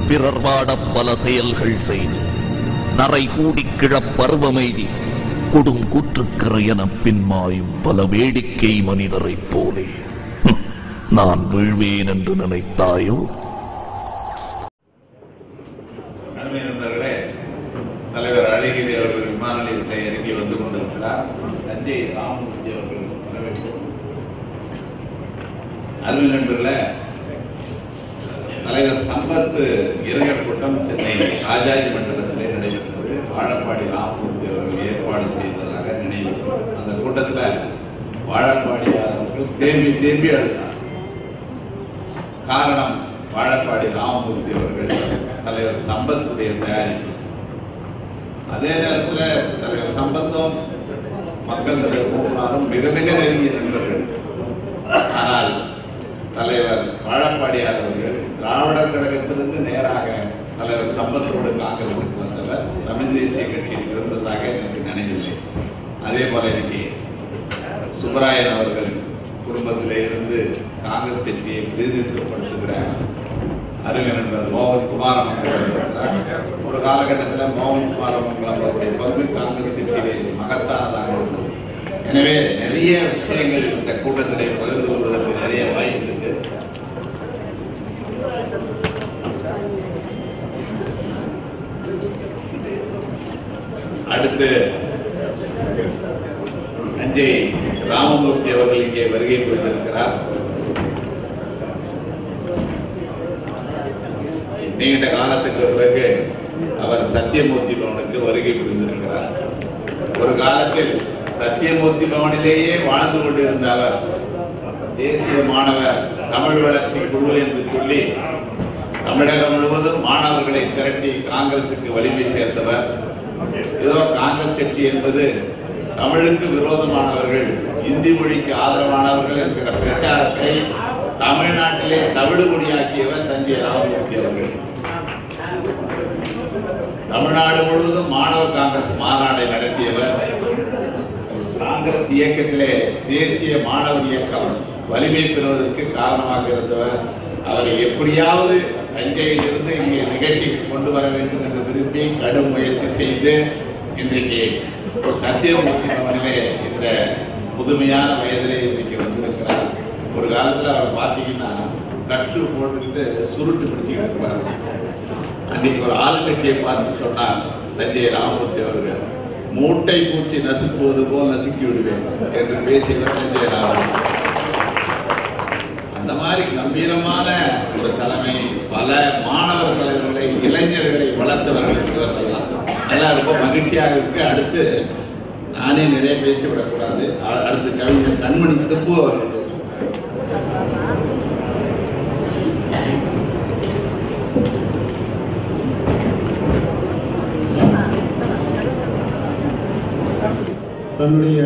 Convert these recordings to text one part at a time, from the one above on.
பிறர் வாடப் பல செயல்கள் செய்து நரை கூடிக் கிழப் பருவமெய்தி கொடும் கூற்றுக்கரை எனப் பின்மாயும் பல வேடிக்கை மனிதரைப் போலே ஹம், நான் வீழ்வேன் என்று நினைத்தாயோ அருமை நண்பர்களே தலைவர் அழகிரி அவர்கள் விமான நிலையத்தை இறங்கி வந்து கொண்டிருக்கிறார் தஞ்சை ராமமூர்த்தி அவர்கள் வரவேற்பு அருமை நண்பர்களே தலைவர் சம்பத் இரங்கல் கூட்டம் சென்னை ராஜாஜி மண்டலத்திலே நடைபெற்றது வாழப்பாடி ராமமூர்த்தி அவர்கள் ஏற்பாடு செய்ததாக நினைவு அந்த கூட்டத்தில் வாழப்பாடி அவர்கள் தேம்பி தேம்பி அழுதார் காரணம் வாழப்பாடி ராமமூர்த்தி அவர்கள் தலைவர் சம்பத்துடைய தயாரிப்பு அதே நேரத்தில் தலைவர் சம்பத்தும் மக்கள் தலைவர் மூப்பனாரும் மிக மிக நெருங்கிய நண்பர்கள் ஆனால் தலைவர் வாழப்பாடியார் அவர்கள் திராவிடர் கழகத்திலிருந்து நேராக தலைவர் சம்பத்தோடு காங்கிரசுக்கு வந்தவர் தமிழ் தேசிய கட்சியில் இருந்ததாக எனக்கு நினைவில்லை அதே போல இன்னைக்கு சுப்பராயன் அவர்கள் குடும்பத்திலே இருந்து காங்கிரஸ் கட்சியை பிரதிநிதித்துவப்படுத்துகிற அருமை நண்பர் மோகன் குமாரமங்கலம் இருக்கிறார். ஒரு காலகட்டத்தில் மோகன் குமாரமங்கலம் அவருடைய பங்கு காங்கிரஸ் கட்சியிலே மகத்தானதாக இருந்தது எனவே நிறைய விஷயங்கள் இந்த கூட்டத்திலே பகிர்ந்து கொள்வதற்கு நிறைய வாய்ப்பு இருக்கு அடுத்து தஞ்சை ராமமூர்த்தி அவர்கள் இங்கே வருகை புரிந்திருக்கிறார் நீண்ட காலத்துக்கு பிறகு அவர் சத்தியமூர்த்தி பவனுக்கு வருகை புரிந்திருக்கிறார் ஒரு காலத்தில் சத்தியமூர்த்தி பவனிலேயே வாழ்ந்து கொண்டிருந்த அவர் தேசிய மாணவர் தமிழ் வளர்ச்சி குழு என்று சொல்லி தமிழகம் முழுவதும் மாணவர்களை திரட்டி காங்கிரசுக்கு வலிமை சேர்த்தவர் ஏதோ காங்கிரஸ் கட்சி என்பது தமிழுக்கு விரோதமானவர்கள் இந்தி மொழிக்கு ஆதரவானவர்கள் என்கிற பிரச்சாரத்தை தமிழ்நாட்டிலே தவிடுபொடியாக்கியவர் தஞ்சை ராமமூர்த்தி அவர்கள் தமிழ்நாடு முழுவதும் மாணவர் காங்கிரஸ் மாநாடை நடத்தியவர் காங்கிரஸ் இயக்கத்திலே தேசிய மாணவர் இயக்கம் வலிமை பெறுவதற்கு காரணமாக இருந்தவர் அவரை எப்படியாவது தஞ்சையில் இருந்து இங்கே நிகழ்ச்சிக்கு கொண்டு வர வேண்டும் என்று விரும்பி கடும் முயற்சி செய்து இன்றைக்கு சத்தியமூர்த்தி பவனிலே இந்த முதுமையான வயதிலே இன்றைக்கு வந்திருக்கிறார் ஒரு காலத்துல அவர் பார்த்தீங்கன்னா நட்சு போட்டுக்கிட்டு சுருட்டு பிடிச்சிக்கிட்டு இருப்பார் அன்னைக்கு ஒரு ஆளுங்கட்சியை பார்த்து சொன்னார் தஞ்சை ராமமூர்த்தி அவர்கள் மூட்டை பூச்சி நசுக்குவது போல் நசுக்கி விடுவேன் என்று பேசியவர் தஞ்சை ராமமூர்த்தி அந்த மாதிரி கம்பீரமான ஒரு தலைமை பல மாணவர் தலைவர்களை இளைஞர்களை வளர்த்தவர்கள் இவர்கள் தான் எல்லாம் ரொம்ப மகிழ்ச்சியாக இருக்கு அடுத்து நானே நிறைய பேசிவிடக்கூடாது அ- அடுத்து கவிஞர் கண்மணி செப்பு அவர்கள் பேசுவார். தன்னுடைய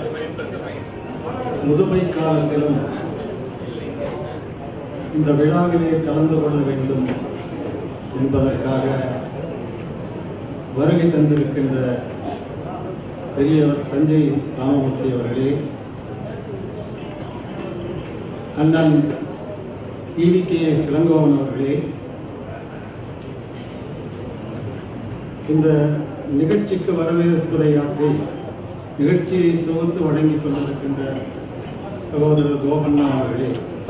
முதுமை காலத்திலும் இந்த விழாவிலே கலந்து கொள்ள வேண்டும் என்பதற்காக வருகை தந்திருக்கின்ற பெரியவர் தஞ்சை ராமமூர்த்தி அவர்களே அண்ணன் ஈவி கே சிலங்கோவன் அவர்களே இந்த நிகழ்ச்சிக்கு வரவேற்புரையாற்றி நிகழ்ச்சியை தொகுத்து வழங்கிக் கொண்டிருக்கின்ற சகோதரர் கோபண்ணா அவர்களே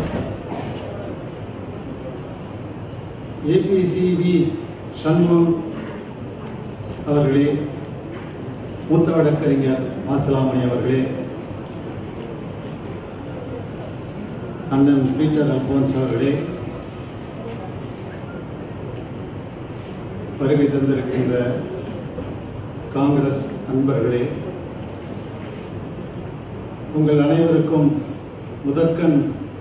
ஏபிசிவி சண்முகம் அவர்களே மூத்த வழக்கறிஞர் மாசிலாமணி அவர்களே அண்ணன் பீட்டர் அல்போன்ஸ் அவர்களே வருகை தந்திருக்கின்ற காங்கிரஸ் அன்பர்களே உங்கள் அனைவருக்கும் முதற்கண்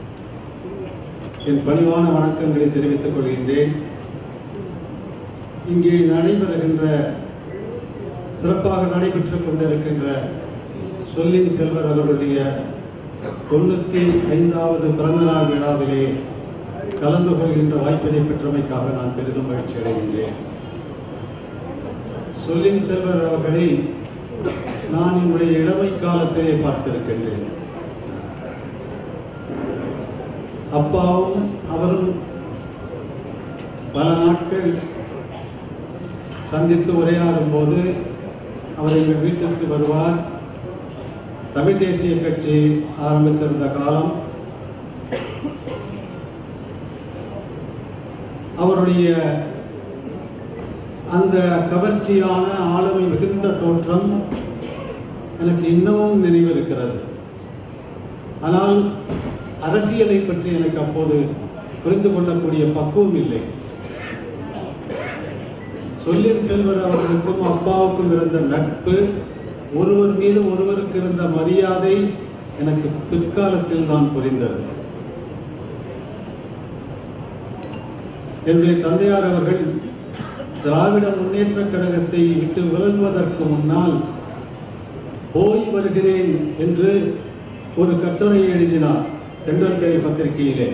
என் பணிவான வணக்கங்களை தெரிவித்துக் கொள்கின்றேன் இங்கே நடைபெறுகின்ற சிறப்பாக நடைபெற்றுக் கொண்டிருக்கின்ற சொல்லின் செல்வர் அவருடைய தொண்ணூற்றி ஐந்தாவது பிறந்தநாள் விழாவிலே கலந்து கொள்கின்ற வாய்ப்பினை பெற்றமைக்காக நான் பெரிதும் மகிழ்ச்சி அடைகின்றேன் சொல்லின் செல்வர் அவர்களை நான் என்னுடைய இளமை காலத்திலே பார்த்திருக்கின்றேன் அப்பாவும் அவரும் பல நாட்கள் சந்தித்து உரையாடும் போது அவர் எங்கள் வீட்டிற்கு வருவார் தமிழ் தேசிய கட்சி ஆரம்பித்திருந்த காலம் அவருடைய அந்த கவர்ச்சியான ஆளுமை மிகுந்த தோற்றம் எனக்கு இன்னமும் நினைவிருக்கிறது ஆனால் அரசியலை பற்றி எனக்கு அப்போது புரிந்து கொள்ளக்கூடிய பக்குவம் இல்லை சொல்லின் செல்வர் அவர்களுக்கும் அப்பாவுக்கும் இருந்த நட்பு ஒருவர் மீது ஒருவருக்கு இருந்த மரியாதை எனக்கு பிற்காலத்தில் தான் புரிந்தது என்னுடைய தந்தையார் அவர்கள் திராவிட முன்னேற்ற கழகத்தை விட்டு விலகுவதற்கு முன்னால் போய் வருகிறேன் என்று ஒரு கட்டுரை எழுதினார் தென்றல்கரை பத்திரிகையிலே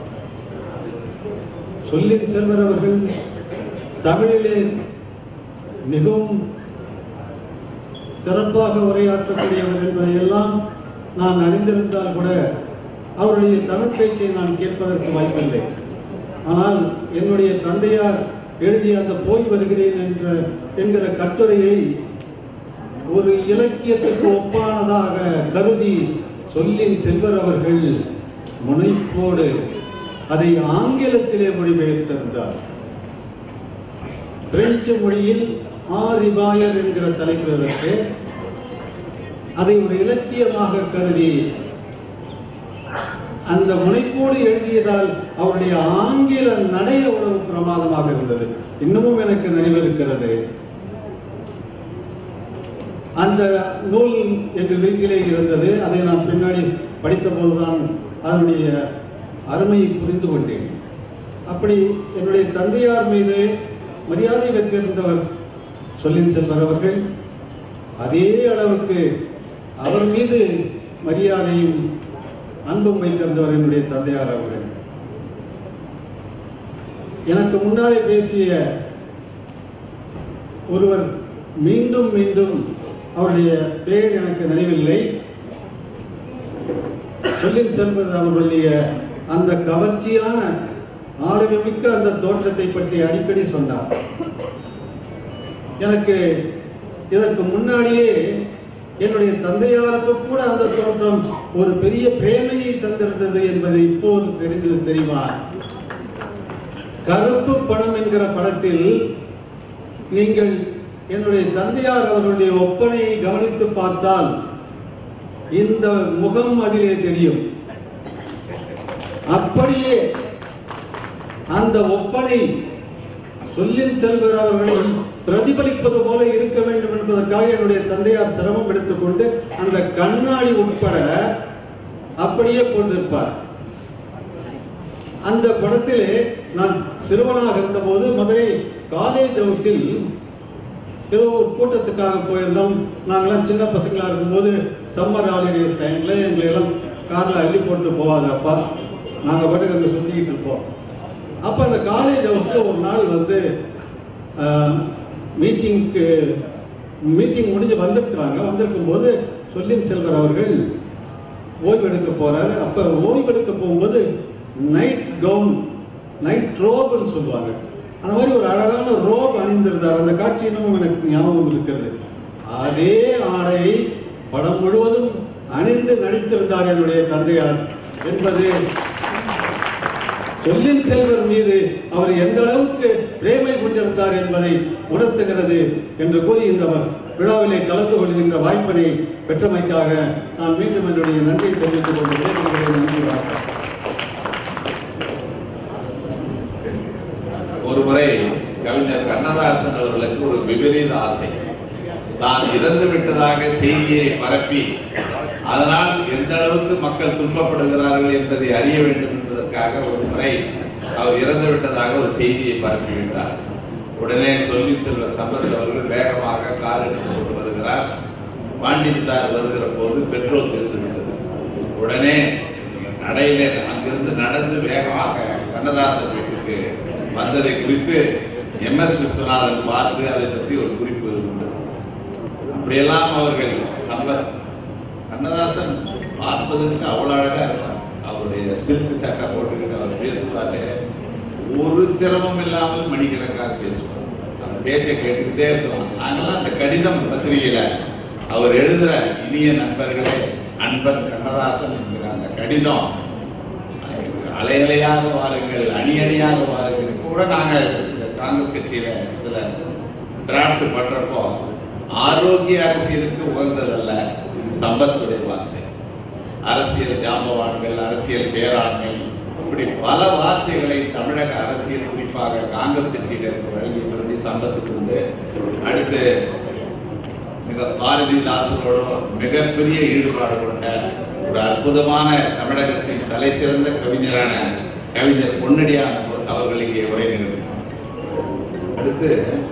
சொல்லின் செல்வர் அவர்கள் தமிழிலே மிகவும் சிறப்பாக உரையாற்றக்கூடியவர் என்பதையெல்லாம் நான் அறிந்திருந்தால் கூட அவருடைய தமிழ் பேச்சை நான் கேட்பதற்கு வாய்ப்பில்லை ஆனால் என்னுடைய தந்தையார் எழுதிய அந்த போய் வருகிறேன் என்ற என்கிற கட்டுரையை ஒரு இலக்கியத்துக்கு ஒப்பானதாக கருதி சொல்லின் செல்வர் அவர்கள் முனைப்போடு அதை ஆங்கிலத்திலே மொழிபெயர்த்திருந்தார் பிரெஞ்சு மொழியில் ஆரிபாயர் என்கிற தலைப்பு இதற்கு அதை ஒரு இலக்கியமாக கருதி அந்த முனைப்போடு எழுதியதால் அவருடைய ஆங்கில நடை அவ்வளவு பிரமாதமாக இருந்தது இன்னமும் எனக்கு நினைவிருக்கிறது அந்த நூல் எங்கள் வீட்டிலே இருந்தது அதை நான் பின்னாடி படித்த போதுதான் அதனுடைய அருமையை புரிந்து கொண்டேன் அப்படி என்னுடைய தந்தையார் மீது மரியாதை வைத்திருந்தவர் சொல்லின் செல்வர் அவர்கள் அதே அளவுக்கு அவர் மீது மரியாதையும் அன்பும் வைத்திருந்தவர் என்னுடைய தந்தையார் அவர்கள் எனக்கு முன்னாலே பேசிய ஒருவர் மீண்டும் மீண்டும் அவருடைய பெயர் எனக்கு நினைவில்லை சொல்லின் செல்வது அவர்களுடைய அந்த கவர்ச்சியான ஆளுமைமிக்க அந்த தோற்றத்தை பற்றி அடிக்கடி சொன்னார் எனக்கு இதற்கு முன்னாடியே என்னுடைய தந்தையாருக்கு கூட அந்த தோற்றம் ஒரு பெரிய பிரேமையை தந்திருந்தது என்பது இப்போது தெரிந்தது தெரியுமா கருப்பு படம் என்கிற படத்தில் நீங்கள் என்னுடைய தந்தையார் அவர்களுடைய ஒப்பனையை கவனித்து பார்த்தால் இந்த முகம் அதிலே தெரியும் அப்படியே அந்த ஒப்பனை சொல்லின் செல்வர் அவர்களை பிரதிபலிப்பது போல இருக்க வேண்டும் என்பதற்காக என்னுடைய தந்தையார் சிரமம் எடுத்துக்கொண்டு அந்த கண்ணாடி உட்பட அப்படியே கொண்டிருப்பார் அந்த படத்திலே நான் சிறுவனாக இருந்தபோது மதுரை காலேஜ் ஹவுஸில் ஏதோ ஒரு கூட்டத்துக்காக போயிருந்தோம் நாங்கெல்லாம் சின்ன பசங்களா இருக்கும்போது சம்மர் ஹாலிடேஸ் டைம்ல எங்களை எல்லாம் கார்ல அள்ளி போட்டு போவாங்க அப்பா நாங்க பாட்டுக்கு அங்க சுத்திக்கிட்டு இருப்போம் அப்ப அந்த காலேஜ் ஹவுஸ்ல ஒரு நாள் வந்து மீட்டிங்க்கு மீட்டிங் முடிஞ்சு வந்திருக்கிறாங்க வந்திருக்கும் போது சொல்லின் செல்வர் அவர்கள் ஓய்வெடுக்க போறாரு அப்ப ஓய்வெடுக்க போகும்போது நைட் கவுன் நைட் ரோப்னு சொல்லுவாங்க அந்த மாதிரி ஒரு அழகான ரோப் அணிந்திருந்தார் அந்த காட்சி இன்னமும் எனக்கு ஞாபகம் இருக்கிறது அதே ஆடை படம் முழுவதும் அணிந்து நடித்திருந்தார் என்னுடைய தந்தையார் என்பது சொல்லின் செல்வர் மீது அவர் எந்த அளவுக்கு பிரேமை கொண்டிருந்தார் என்பதை உணர்த்துகிறது என்று கூறி இந்த விழாவிலே கலந்து கொள்கின்ற வாய்ப்பினை பெற்றமைக்காக நான் மீண்டும் என்னுடைய நன்றியை தெரிவித்துக் கொள்கிறேன் உங்களுடைய நன்றி வணக்கம் ஒரு முறை கவிஞர் கண்ணதாசன் அவர்களுக்கு ஒரு விபரீத ஆசை தான் இறந்து விட்டதாக செய்தியை பரப்பி அதனால் எந்த அளவுக்கு மக்கள் துன்பப்படுகிறார்கள் என்பதை அறிய வேண்டும் என்பதற்காக ஒரு முறை அவர் இறந்து விட்டதாக ஒரு செய்தியை பரப்பிவிட்டார் உடனே சொல்லி செல்வ சம்பத் அவர்கள் வேகமாக கார் எடுத்து கொண்டு வருகிறார் பாண்டித்தார் வருகிற போது பெட்ரோல் தீர்ந்து விட்டது உடனே நடையிலே அங்கிருந்து நடந்து வேகமாக கண்ணதாசன் வீட்டுக்கு வந்ததை குறித்து எம் எஸ் விஸ்வநாதன் பார்த்து அதை பற்றி ஒரு குறிப்பு உண்டு அப்படியெல்லாம் அவர்கள் சம்பத் கண்ணதாசன் பார்ப்பதற்கு அவ்வளவு அழகா இருப்பார் அவருடைய சில்க் சட்டை போட்டுக்கிட்டு அவர் பேசுவாரு ஒரு சிரமம் இல்லாமல் மணிக்கணக்காக பேசுவார் அந்த பேச்சை கேட்டுக்கிட்டே இருக்கலாம் நாங்கெல்லாம் அந்த கடிதம் பத்திரிகையில அவர் எழுதுற இனிய நண்பர்களே அன்பர் கண்ணதாசன் என்கிற அந்த கடிதம் அலை அலையாக வாருங்கள் அணி அணியாக வாருங்கள் இப்போ கூட நாங்க இந்த காங்கிரஸ் கட்சியில இதுல டிராப்ட் பண்றப்போ ஆரோக்கிய அரசியலுக்கு உகந்ததல்ல இது சம்பத்துடைய வார்த்தை அரசியல் ஜாம்பவான்கள் அரசியல் பேராண்மை இப்படி பல வார்த்தைகளை தமிழக அரசியல் குறிப்பாக காங்கிரஸ் கட்சியினர் வழங்கி விரும்பி சம்பத்துக்கு உண்டு அடுத்து மிக பாரதிதாசனோட மிகப்பெரிய ஈடுபாடு கொண்ட ஒரு அற்புதமான தமிழகத்தின் தலை சிறந்த கவிஞரான கவிஞர் பொன்னடியார் அவர்கள் இங்கே உரை நிறுத்தினார் அடுத்து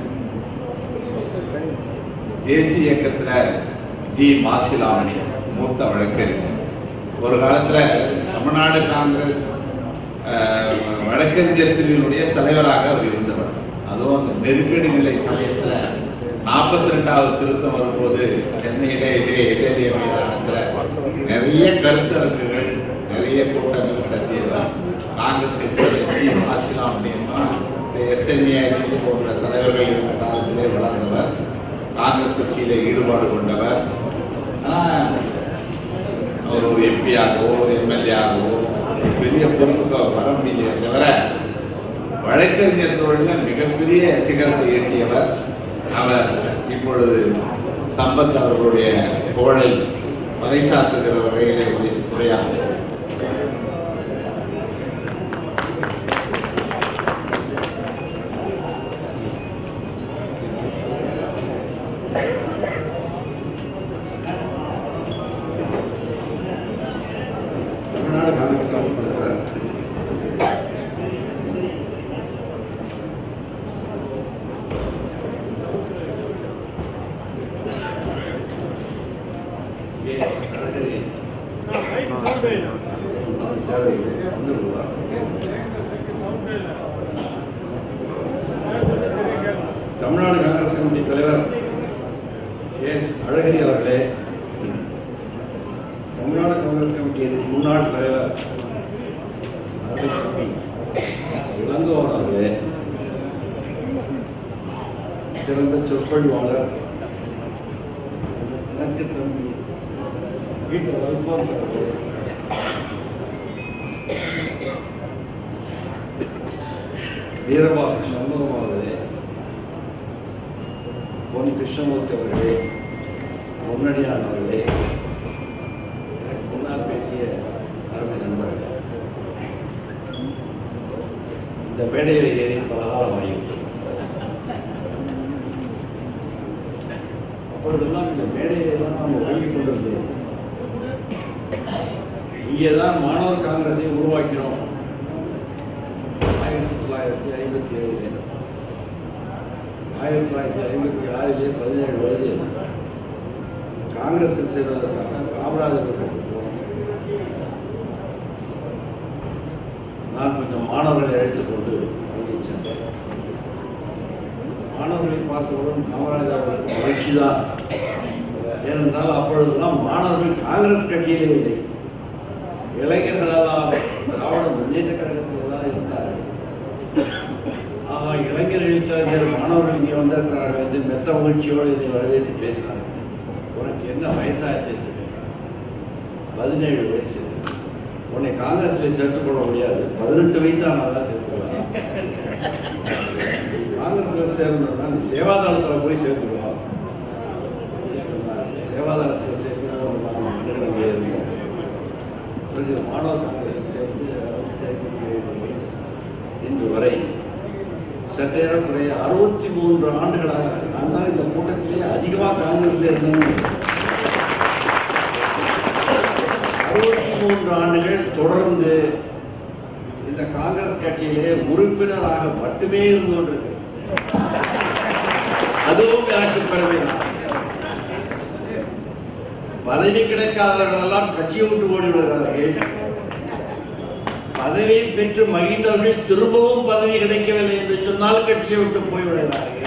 தேசிய இயக்கத்துல ஜி மாசிலாமணி மூத்த வழக்கறிஞர் ஒரு காலத்துல தமிழ்நாடு காங்கிரஸ் அஹ், வழக்கறிஞர் பிரிவினுடைய தலைவராக அவர் இருந்தவர் அதுவும் அந்த நெருக்கடி நிலை சமயத்துல நாற்பத்தி ரெண்டாவது திருத்தம் வரும்போது சென்னையிலே இதே இடையிலே மைதானத்துல நிறைய கருத்தரங்குகள் நிறைய கூட்டங்கள் நடத்தியவர் காங்கிரஸ் கட்சியுடைய ஜி மாசிலாமணியம்மா எஸ்என்ஏ போன்ற தலைவர்கள் இருந்த காலத்திலே வளர்ந்தவர் காங்கிரஸ் கட்சியிலே ஈடுபாடு கொண்டவர் ஆனா அவர் ஒரு எம்பியாகவோ ஒரு எம்எல்ஏ-ஆகவோ பெரிய பொறுப்புக்கு அவர் வர முடியலையே தவிர வழக்கறிஞர் தொழிலில் மிகப்பெரிய சிகரத்தை எட்டியவர் அவர் இப்பொழுது சம்பத் அவர்களுடைய புகழை பறைசாற்றுகிற வகையிலே உரை- உரையாற்றுகிறார் தமிழ்நாடு காங்கிரஸ் கமிட்டி தலைவர் ஏ, அழகரி. சேவை வந்து விடுவார். தமிழ்நாடு காங்கிரஸ் கமிட்டி தலைவர் ஏ அழகிரி அவர்களே தமிழ்நாடு காங்கிரஸ் கமிட்டியின் முன்னாள் தலைவர் அருள்தம்பி இளங்கோவன் அவர்களே சிறந்த சொற்பொழிவாளர் எனக்கு தம்பி வீட்டு அல்போன்ஸ் அவர்களே வீரபாகு சண்முகம் அவர்களே பொன் கிருஷ்ணமூர்த்தி அவர்களே பொன்னடியான் அவர்களே எனக்கு முன்னால் பேசிய அருமை நண்பர்கள் இந்த மேடையில் ஏறி பல காலம் ஆகிவிட்டது அப்பொழுதெல்லாம் இந்த மேடையிலெல்லாம் நாம் ஒழுங்கிக் கொண்டிருந்தோம் இங்கே தான் மாணவர் காங்கிரஸை உருவாக்கினோம் ஆயிரத்தி தொள்ளாயிரத்தி ஐம்பத்தி ஏழு ஆயிரத்தி தொள்ளாயிரத்தி ஐம்பத்தி ஆறிலே பதினேழு வயது காங்கிரஸில் சேர்வதற்காக காமராஜர் வீட்டுக்கு போனோம் நான் கொஞ்சம் மாணவர்களை அழைத்துக் கொண்டு அங்கே சென்றேன் மாணவர்களை பார்த்தவுடன் காமராஜர் அவர்களுக்கு மகிழ்ச்சி தான் ஏனென்றால் அப்பொழுதெல்லாம் மாணவர்கள் காங்கிரஸ் கட்சியிலே இல்லை இளைஞர்களெல்லாம் திராவிட முன்னேற்ற கழகத்தில் தான் இருந்தார்கள் ஆஹா இளைஞர் எழுத்தாளர் மாணவர்கள் இங்கே வந்திருக்கிறார்கள் என்று மெத்த மகிழ்ச்சியோடு இதை வரவேற்று பேசினார்கள் உனக்கு என்ன வயசாச்சு பதினேழு வயசு உன்னை காங்கிரஸ்ல சேர்த்துக் கொள்ள முடியாது பதினெட்டு வயசு ஆனாதான் சேர்த்துக்கலாம் காங்கிரஸ்ல சேர்ந்தா நீ சேவாதளத்துல போய் சேர்த்துக்கலாம் சேவாதளத்தில் சேர்த்து அங்கே இருந்தோம் பிறகு மாணவர் காங்கிரஸ் சேர்த்து ஐம்பத்தி ஏழு இன்று வரை சற்றேறக்குறைய அறுபத்தி மூன்று ஆண்டுகளாக நான் தான் இந்த கூட்டத்திலே அதிகமாக காங்கிரஸ்ல இருந்தேன் அறுபத்தி மூன்று ஆண்டுகள் தொடர்ந்து இந்த காங்கிரஸ் கட்சியிலே உறுப்பினராக மட்டுமே இருந்து கொண்டிருக்கு அதுவும் எனக்கு பெருமைதான் பதவி கிடைக்காதவர்கள் எல்லாம் கட்சியை விட்டு ஓடி விடுகிறார்கள் பதவி பெற்று மகிழ்ந்தவர்கள் திரும்பவும் பதவி கிடைக்கவில்லை என்று சொன்னால் கட்சியை விட்டு போய்விடுகிறார்கள்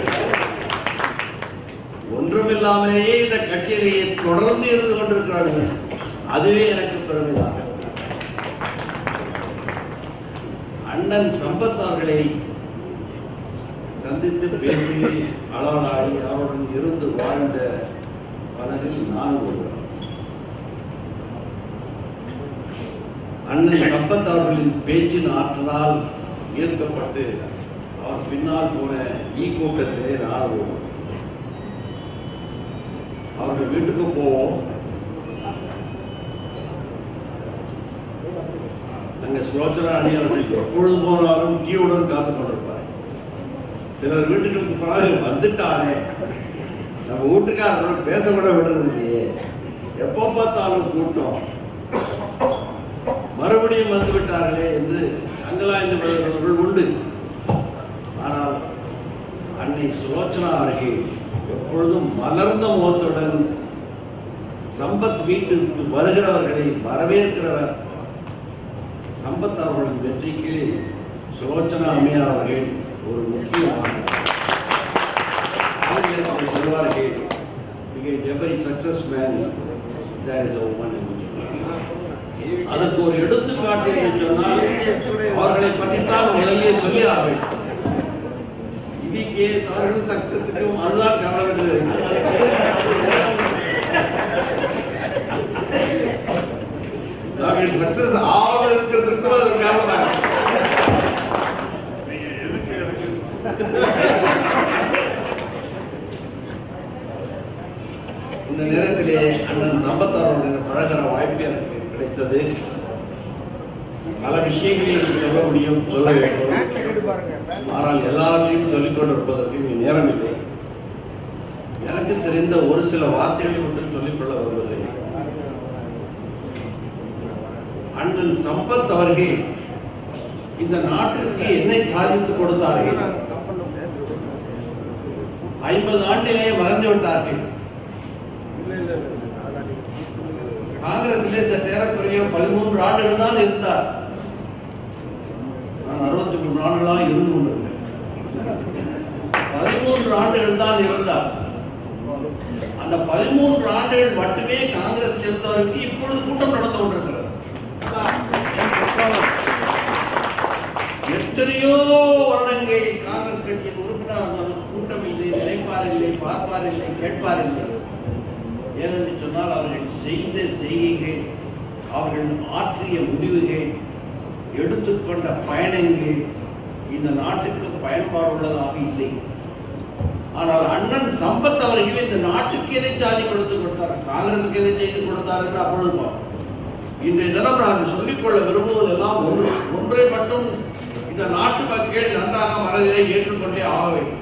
ஒன்றுமில்லாமலேயே இந்த கட்சியிலேயே தொடர்ந்து இருந்து கொண்டிருக்கிறார்கள் அதுவே எனக்கு பெருமைதான் அண்ணன் சம்பத் அவர்களை சந்தித்து பேசி அளவலாகி அவருடன் இருந்து வாழ்ந்த பலரில் நான் ஒருவர் அண்ணன் சம்பத் அவர்களின் பேச்சின் ஆற்றலால் ஈர்க்கப்பட்டு அவர் பின்னால் போன ஈ கூட்டத்திலே நான் ஒருவர் அவர்கள் வீட்டுக்கு போவோம் அங்க சுலோச்சனா அணி அவர்கள் எப்பொழுது போனாலும் டீயுடன் காத்து கொண்டிருப்பார் சிலர் வீட்டுக்கு போனாலும் வந்துட்டானே நம்ம வீட்டுக்காரரோட பேச கூட விடுறது இல்லையே எப்போ பார்த்தாலும் கூட்டம் மறுபடியும் வந்து விட்டார்களே என்று அங்கலாய்ந்து வருகிறவர்கள் உண்டு ஆனால் அன்னை சுலோச்சனா அவர்கள் எப்பொழுதும் மலர்ந்த முகத்துடன் சம்பத் வீட்டிற்கு வருகிறவர்களை வரவேற்கிறவர் சம்பத் அவர்களின் வெற்றிக்கு சுலோச்சனா அம்மையார் அவர்கள் ஒரு முக்கியமான ஆங்கிலத்தில் சொல்வார்கள் மிக every success man there is one அதற்கு ஒரு எடுத்துக்காட்டு என்று சொன்னால் அவர்களை பற்றித்தான் முதலிலே சொல்லி ஆக வேண்டும் இவிகே அவர்கள் சக்சஸுக்கும் அதுதான் கவலை அவர்கள் சக்சஸ் ஆகாமல் இருக்கிறதுக்கும் அது ஒரு காரணம் இந்த நேரத்திலே அண்ணன் சம்பத் அவர்களுடன் பழகிற வாய்ப்பு எனக்கு கிடைத்தது பல விஷயங்களை சொல்ல முடியும் சொல்ல வேண்டும் ஆனால் எல்லாவற்றையும் சொல்லிக் கொண்டிருப்பதற்கு இனி நேரம் இல்லை எனக்கு தெரிந்த ஒரு சில வார்த்தைகளை மட்டும் சொல்லிக்கொள்ள வருவதில்லை அண்ணன் சம்பத் அவர்கள் இந்த நாட்டிற்கு என்னை சாதித்து கொடுத்தார்கள் ஐம்பது ஆண்டிலே மறைந்து விட்டார்கள் காங்கிரசிலே சற்றேறக்குறைய பதிமூன்று ஆண்டுகள் தான் இருந்தார் நான் அறுபத்தி மூன்று ஆண்டுகளாக இருந்து கொண்டிருந்தேன் பதிமூன்று ஆண்டுகள் தான் இருந்தார் அந்த பதிமூன்று ஆண்டுகள் மட்டுமே காங்கிரஸ் இருந்தவருக்கு இப்பொழுது கூட்டம் நடந்து கொண்டிருக்கிறது எத்தனையோ வருடங்கள் காங்கிரஸ் கட்சியின் உறுப்பினர் இருந்தாலும் கூட்டம் இல்லை நினைப்பார் இல்லை பார்ப்பார் இல்லை கேட்பார் இல்லை ஏனென்று சொன்னால் அவர்கள் செய்த செய்கைகள் அவர்கள் ஆற்றிய முடிவுகள் எடுத்துக்கொண்ட பயணங்கள் இந்த நாட்டுக்கு பயன்பாடு உள்ளதாக இல்லை ஆனால் அண்ணன் சம்பத் அவர்கள் இந்த நாட்டுக்கு எதை சாதி கொடுத்து கொடுத்தார் காங்கிரசுக்கு எதை செய்து கொடுத்தார் என்று அப்பொழுது பார்ப்போம். இன்றைய தினம் நான் சொல்லிக்கொள்ள விரும்புவதெல்லாம் ஒன்று ஒன்றை மட்டும் இந்த நாட்டு மக்கள் நன்றாக மனதிலே ஏற்றுக்கொண்டே ஆக வேண்டும்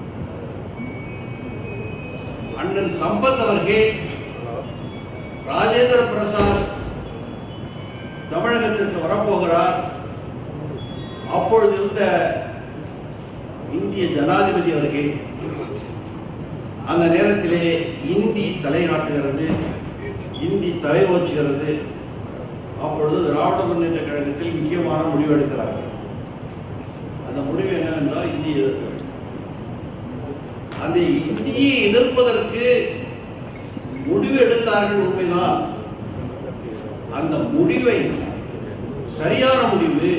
அண்ணன் சம்பத் அவர்கள் ராஜேந்திர பிரசாத் தமிழகத்திற்கு வரப்போகிறார் அப்பொழுது இருந்த இந்திய ஜனாதிபதி அவர்கள் அந்த நேரத்திலே இந்தி தலைநாட்டுகிறது இந்தி தலைவோச்சுகிறது அப்பொழுது திராவிட முன்னேற்ற கழகத்தில் முக்கியமான முடிவு எடுக்கிறார்கள் அந்த முடிவு என்னவென்றால் இந்திய எதிர்ப்பு அந்த இந்தியை எதிர்ப்பதற்கு முடிவு எடுத்தார்கள் உண்மைதான் அந்த முடிவை சரியான முடிவு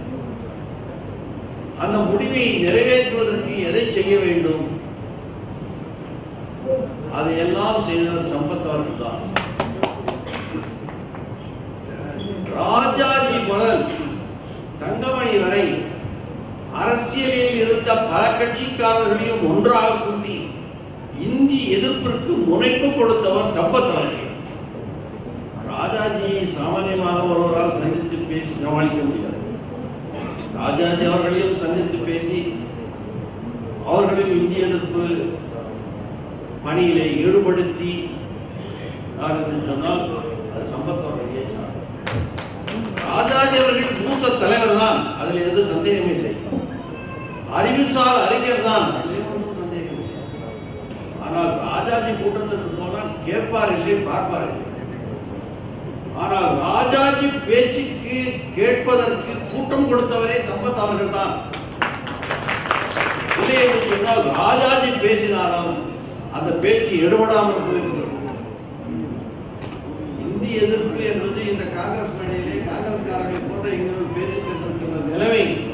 அந்த முடிவை நிறைவேற்றுவதற்கு எதை செய்ய வேண்டும் அதையெல்லாம் செய்தவர் சம்பத் அவர்கள் தான் ராஜாஜி முதல் தங்கமணி வரை அரசியலில் இருந்த பல கட்சிக்காரர்களையும் ஒன்றாக கூட்டி இந்தி எதிர்ப்பிற்கு முனைப்பு கொடுத்தவர் சம்பத் அவர்கள் ராஜாஜியை சாமானியமாக ஒருவரால் சந்தித்து பேசி சமாளிக்க முடியாது ராஜாஜி அவர்களையும் சந்தித்து பேசி அவர்களையும் இந்திய எதிர்ப்பு பணியிலே ஈடுபடுத்தி யார் என்று சொன்னால் அது சம்பத் அவர்களையே சாரும். ராஜாஜி அவர்கள் மூத்த தலைவர் தான் அதில் எந்த சந்தேகமே இல்லை அறிவுசார் அறிஞர் தான் அதிலே ஒன்றும் சந்தேகம் இல்லை ஆனால் ராஜாஜி கூட்டத்திற்கு போனால் கேட்பார் இல்லை பார்ப்பார் இல்லை ஆனால் ராஜாஜி பேச்சுக்கு கேட்பதற்கு கூட்டம் கொடுத்தவரே சம்பத் அவர்கள் தான் இல்லை என்று சொன்னால் ராஜாஜி பேசினாலும் அந்த பேச்சு எடுபடாமல் போயிருக்கிறது இந்திய எதிர்ப்பு என்பது இந்த காங்கிரஸ் மேடையிலே காங்கிரஸ்காரர்களை போன்ற எங்களுக்கு பேசி பேசுகின்ற நிலைமை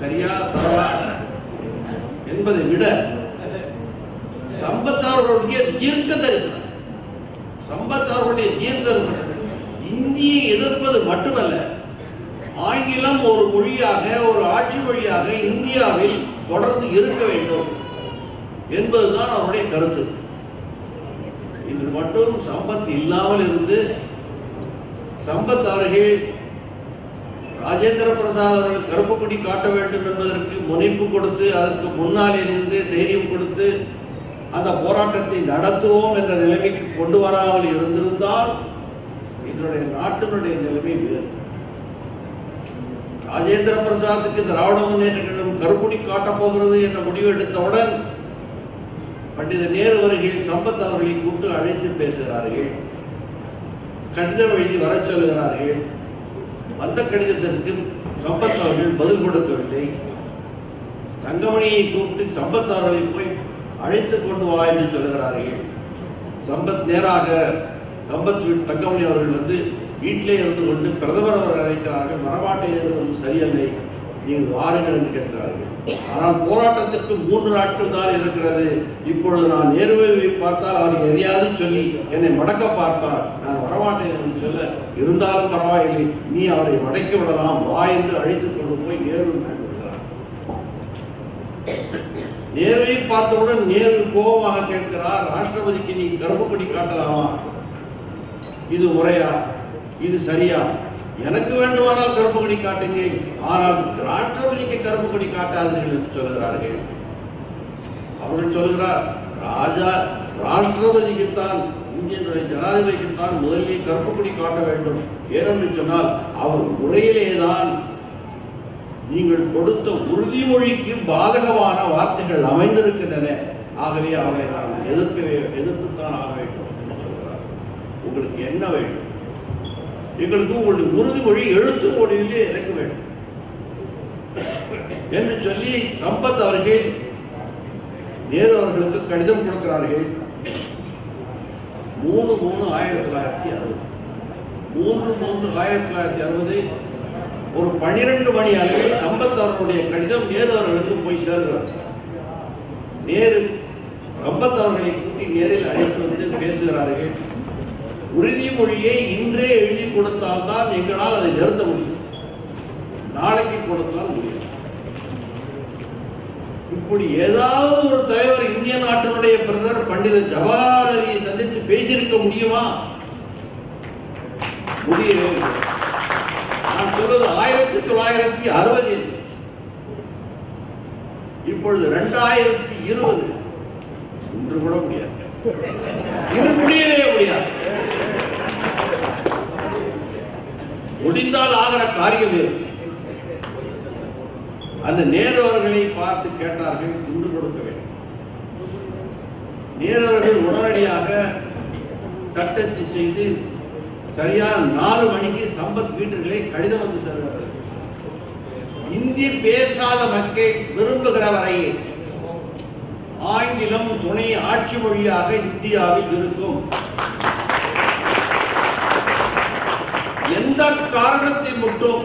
சரியா தவறா என்பதை விட சம்பத் அவர்களுடைய தீர்க்க தரிசனம் சம்பத் அவர்களுடைய தீர்க்க தரிசனம் இந்தியை எதிர்ப்பது மட்டுமல்ல ஆங்கிலம் ஒரு மொழியாக ஒரு ஆட்சி மொழியாக இந்தியாவில் தொடர்ந்து இருக்க வேண்டும் என்பதுதான் அவருடைய கருத்து இன்று மட்டும் சம்பத் இல்லாமல் இருந்து சம்பத் அவர்கள் ராஜேந்திர பிரசாத் அவர்கள் கருப்பு கொடி காட்ட வேண்டும் என்பதற்கு முனைப்பு கொடுத்து அதற்கு முன்னால் இருந்து தைரியம் கொடுத்து அந்த போராட்டத்தை நடத்துவோம் என்ற நிலைமைக்கு கொண்டு வராமல் இருந்திருந்தால் இதனுடைய நாட்டினுடைய நிலைமை வேறு ராஜேந்திர பிரசாத்துக்கு திராவிட முன்னேற்ற கழகம் கருப்புடி காட்டப் போகிறது என்ற முடிவு எடுத்தவுடன் பண்டித நேரு அவர்கள் சம்பத் அவர்களை கூப்பிட்டு அழைத்து பேசுகிறார்கள் கடிதம் எழுதி வர சொல்லுகிறார்கள் வந்த கடிதத்திற்கு சம்பத் அவர்கள் பதில் கொடுக்கவில்லை தங்கமணியை கூப்பிட்டு சம்பத் அவர்களை போய் அழைத்து கொண்டு வா என்று சொல்லுகிறார்கள் சம்பத் நேராக சம்பத் வீட்டு தங்கமணி அவர்கள் வந்து வீட்டிலே இருந்து கொண்டு பிரதமர் அவர்கள் அழைக்கிறார்கள் வரமாட்டேன் என்பது சரியல்லை நீங்கள் வாருங்கள் என்று கேட்கிறார்கள் ஆனால் போராட்டத்திற்கு மூன்று நாட்கள் தான் இருக்கிறது இப்பொழுது நான் நேருவை பார்த்தால் அவர் எதையாவது சொல்லி என்னை மடக்க பார்ப்பார் நான் வரமாட்டேன் என்று சொல்ல இருந்தாலும் பரவாயில்லை நீ அவரை மடக்கி விடலாம் வா என்று அழைத்துக் கொண்டு போய் நேரு விடுகிறார் நேருவை பார்த்தவுடன் நேரு கோபமாக கேட்கிறார் ராஷ்டிரபதிக்கு நீ கருப்பு கொடி காட்டலாமா இது முறையா இது சரியா எனக்கு வேண்டுமானால் கருப்பு கொடி காட்டுங்க ஆனால் ராஷ்டிரபதிக்கு கருப்பு கொடி காட்டாதீர்கள் என்று சொல்கிறார்கள் அவர்கள் சொல்கிறார் ராஜா ராஷ்டிரபதிக்குத்தான் இந்தியனுடைய ஜனாதிபதிக்குத்தான் முதலிலே கருப்பு கொடி காட்ட வேண்டும் ஏனென்று சொன்னால் அவர் உரையிலேதான் நீங்கள் கொடுத்த உறுதிமொழிக்கு பாதகமான வார்த்தைகள் அமைந்திருக்கின்றன ஆகவே அவரை நான் எதிர்க்கவே எதிர்த்துத்தான் ஆக வேண்டும் என்று சொல்கிறார் உங்களுக்கு என்ன வேண்டும் எங்களுக்கு உங்களுடைய உறுதிமொழி எழுத்து மொழியிலே இறக்க வேண்டும் என்று சொல்லி சம்பத் அவர்கள் நேரு அவர்களுக்கு கடிதம் கொடுக்கிறார்கள் மூணு மூணு ஆயிரத்தி தொள்ளாயிரத்தி அறுபது மூன்று மூன்று ஆயிரத்தி தொள்ளாயிரத்தி அறுபது ஒரு பனிரெண்டு மணி அளவில் சம்பத் அவர்களுடைய கடிதம் நேரு அவர்களுக்கு போய் சேர்கிறார் நேரு சம்பத் அவர்களை கூட்டி நேரில் அழைத்து வந்து பேசுகிறார்கள் உறுதிமொழியை இன்றே எழுதி கொடுத்தால்தான் எங்களால் அதை நிறுத்த முடியும் நாளைக்கு கொடுத்தால் முடியும் இப்படி ஏதாவது ஒரு தலைவர் இந்திய நாட்டினுடைய பிரதமர் பண்டித ஜவஹர்லால் நேருவை சந்தித்து பேசியிருக்க முடியுமா முடியவே இல்லை. நான் சொல்வது ஆயிரத்தி தொள்ளாயிரத்தி அறுபதில் இப்பொழுது இரண்டாயிரத்தி இருபது இன்று கூட முடியாது இது முடியவே முடியாது முடிந்தால் ஆகிற காரியம் வேறு அந்த நேரு அவர்களை பார்த்து கேட்டார்கள் இன்று கொடுக்க வேண்டும் நேரு அவர்கள் உடனடியாக தட்டச்சு செய்து சரியான நாலு மணிக்கு சம்பத் வீட்டுகளை கடிதம் வந்து செல்கிறது இந்தி பேசாத மக்கள் விரும்புகிற வரை ஆங்கிலம் துணை ஆட்சி மொழியாக இந்தியாவில் இருக்கும் எந்த காரணத்தை மட்டும்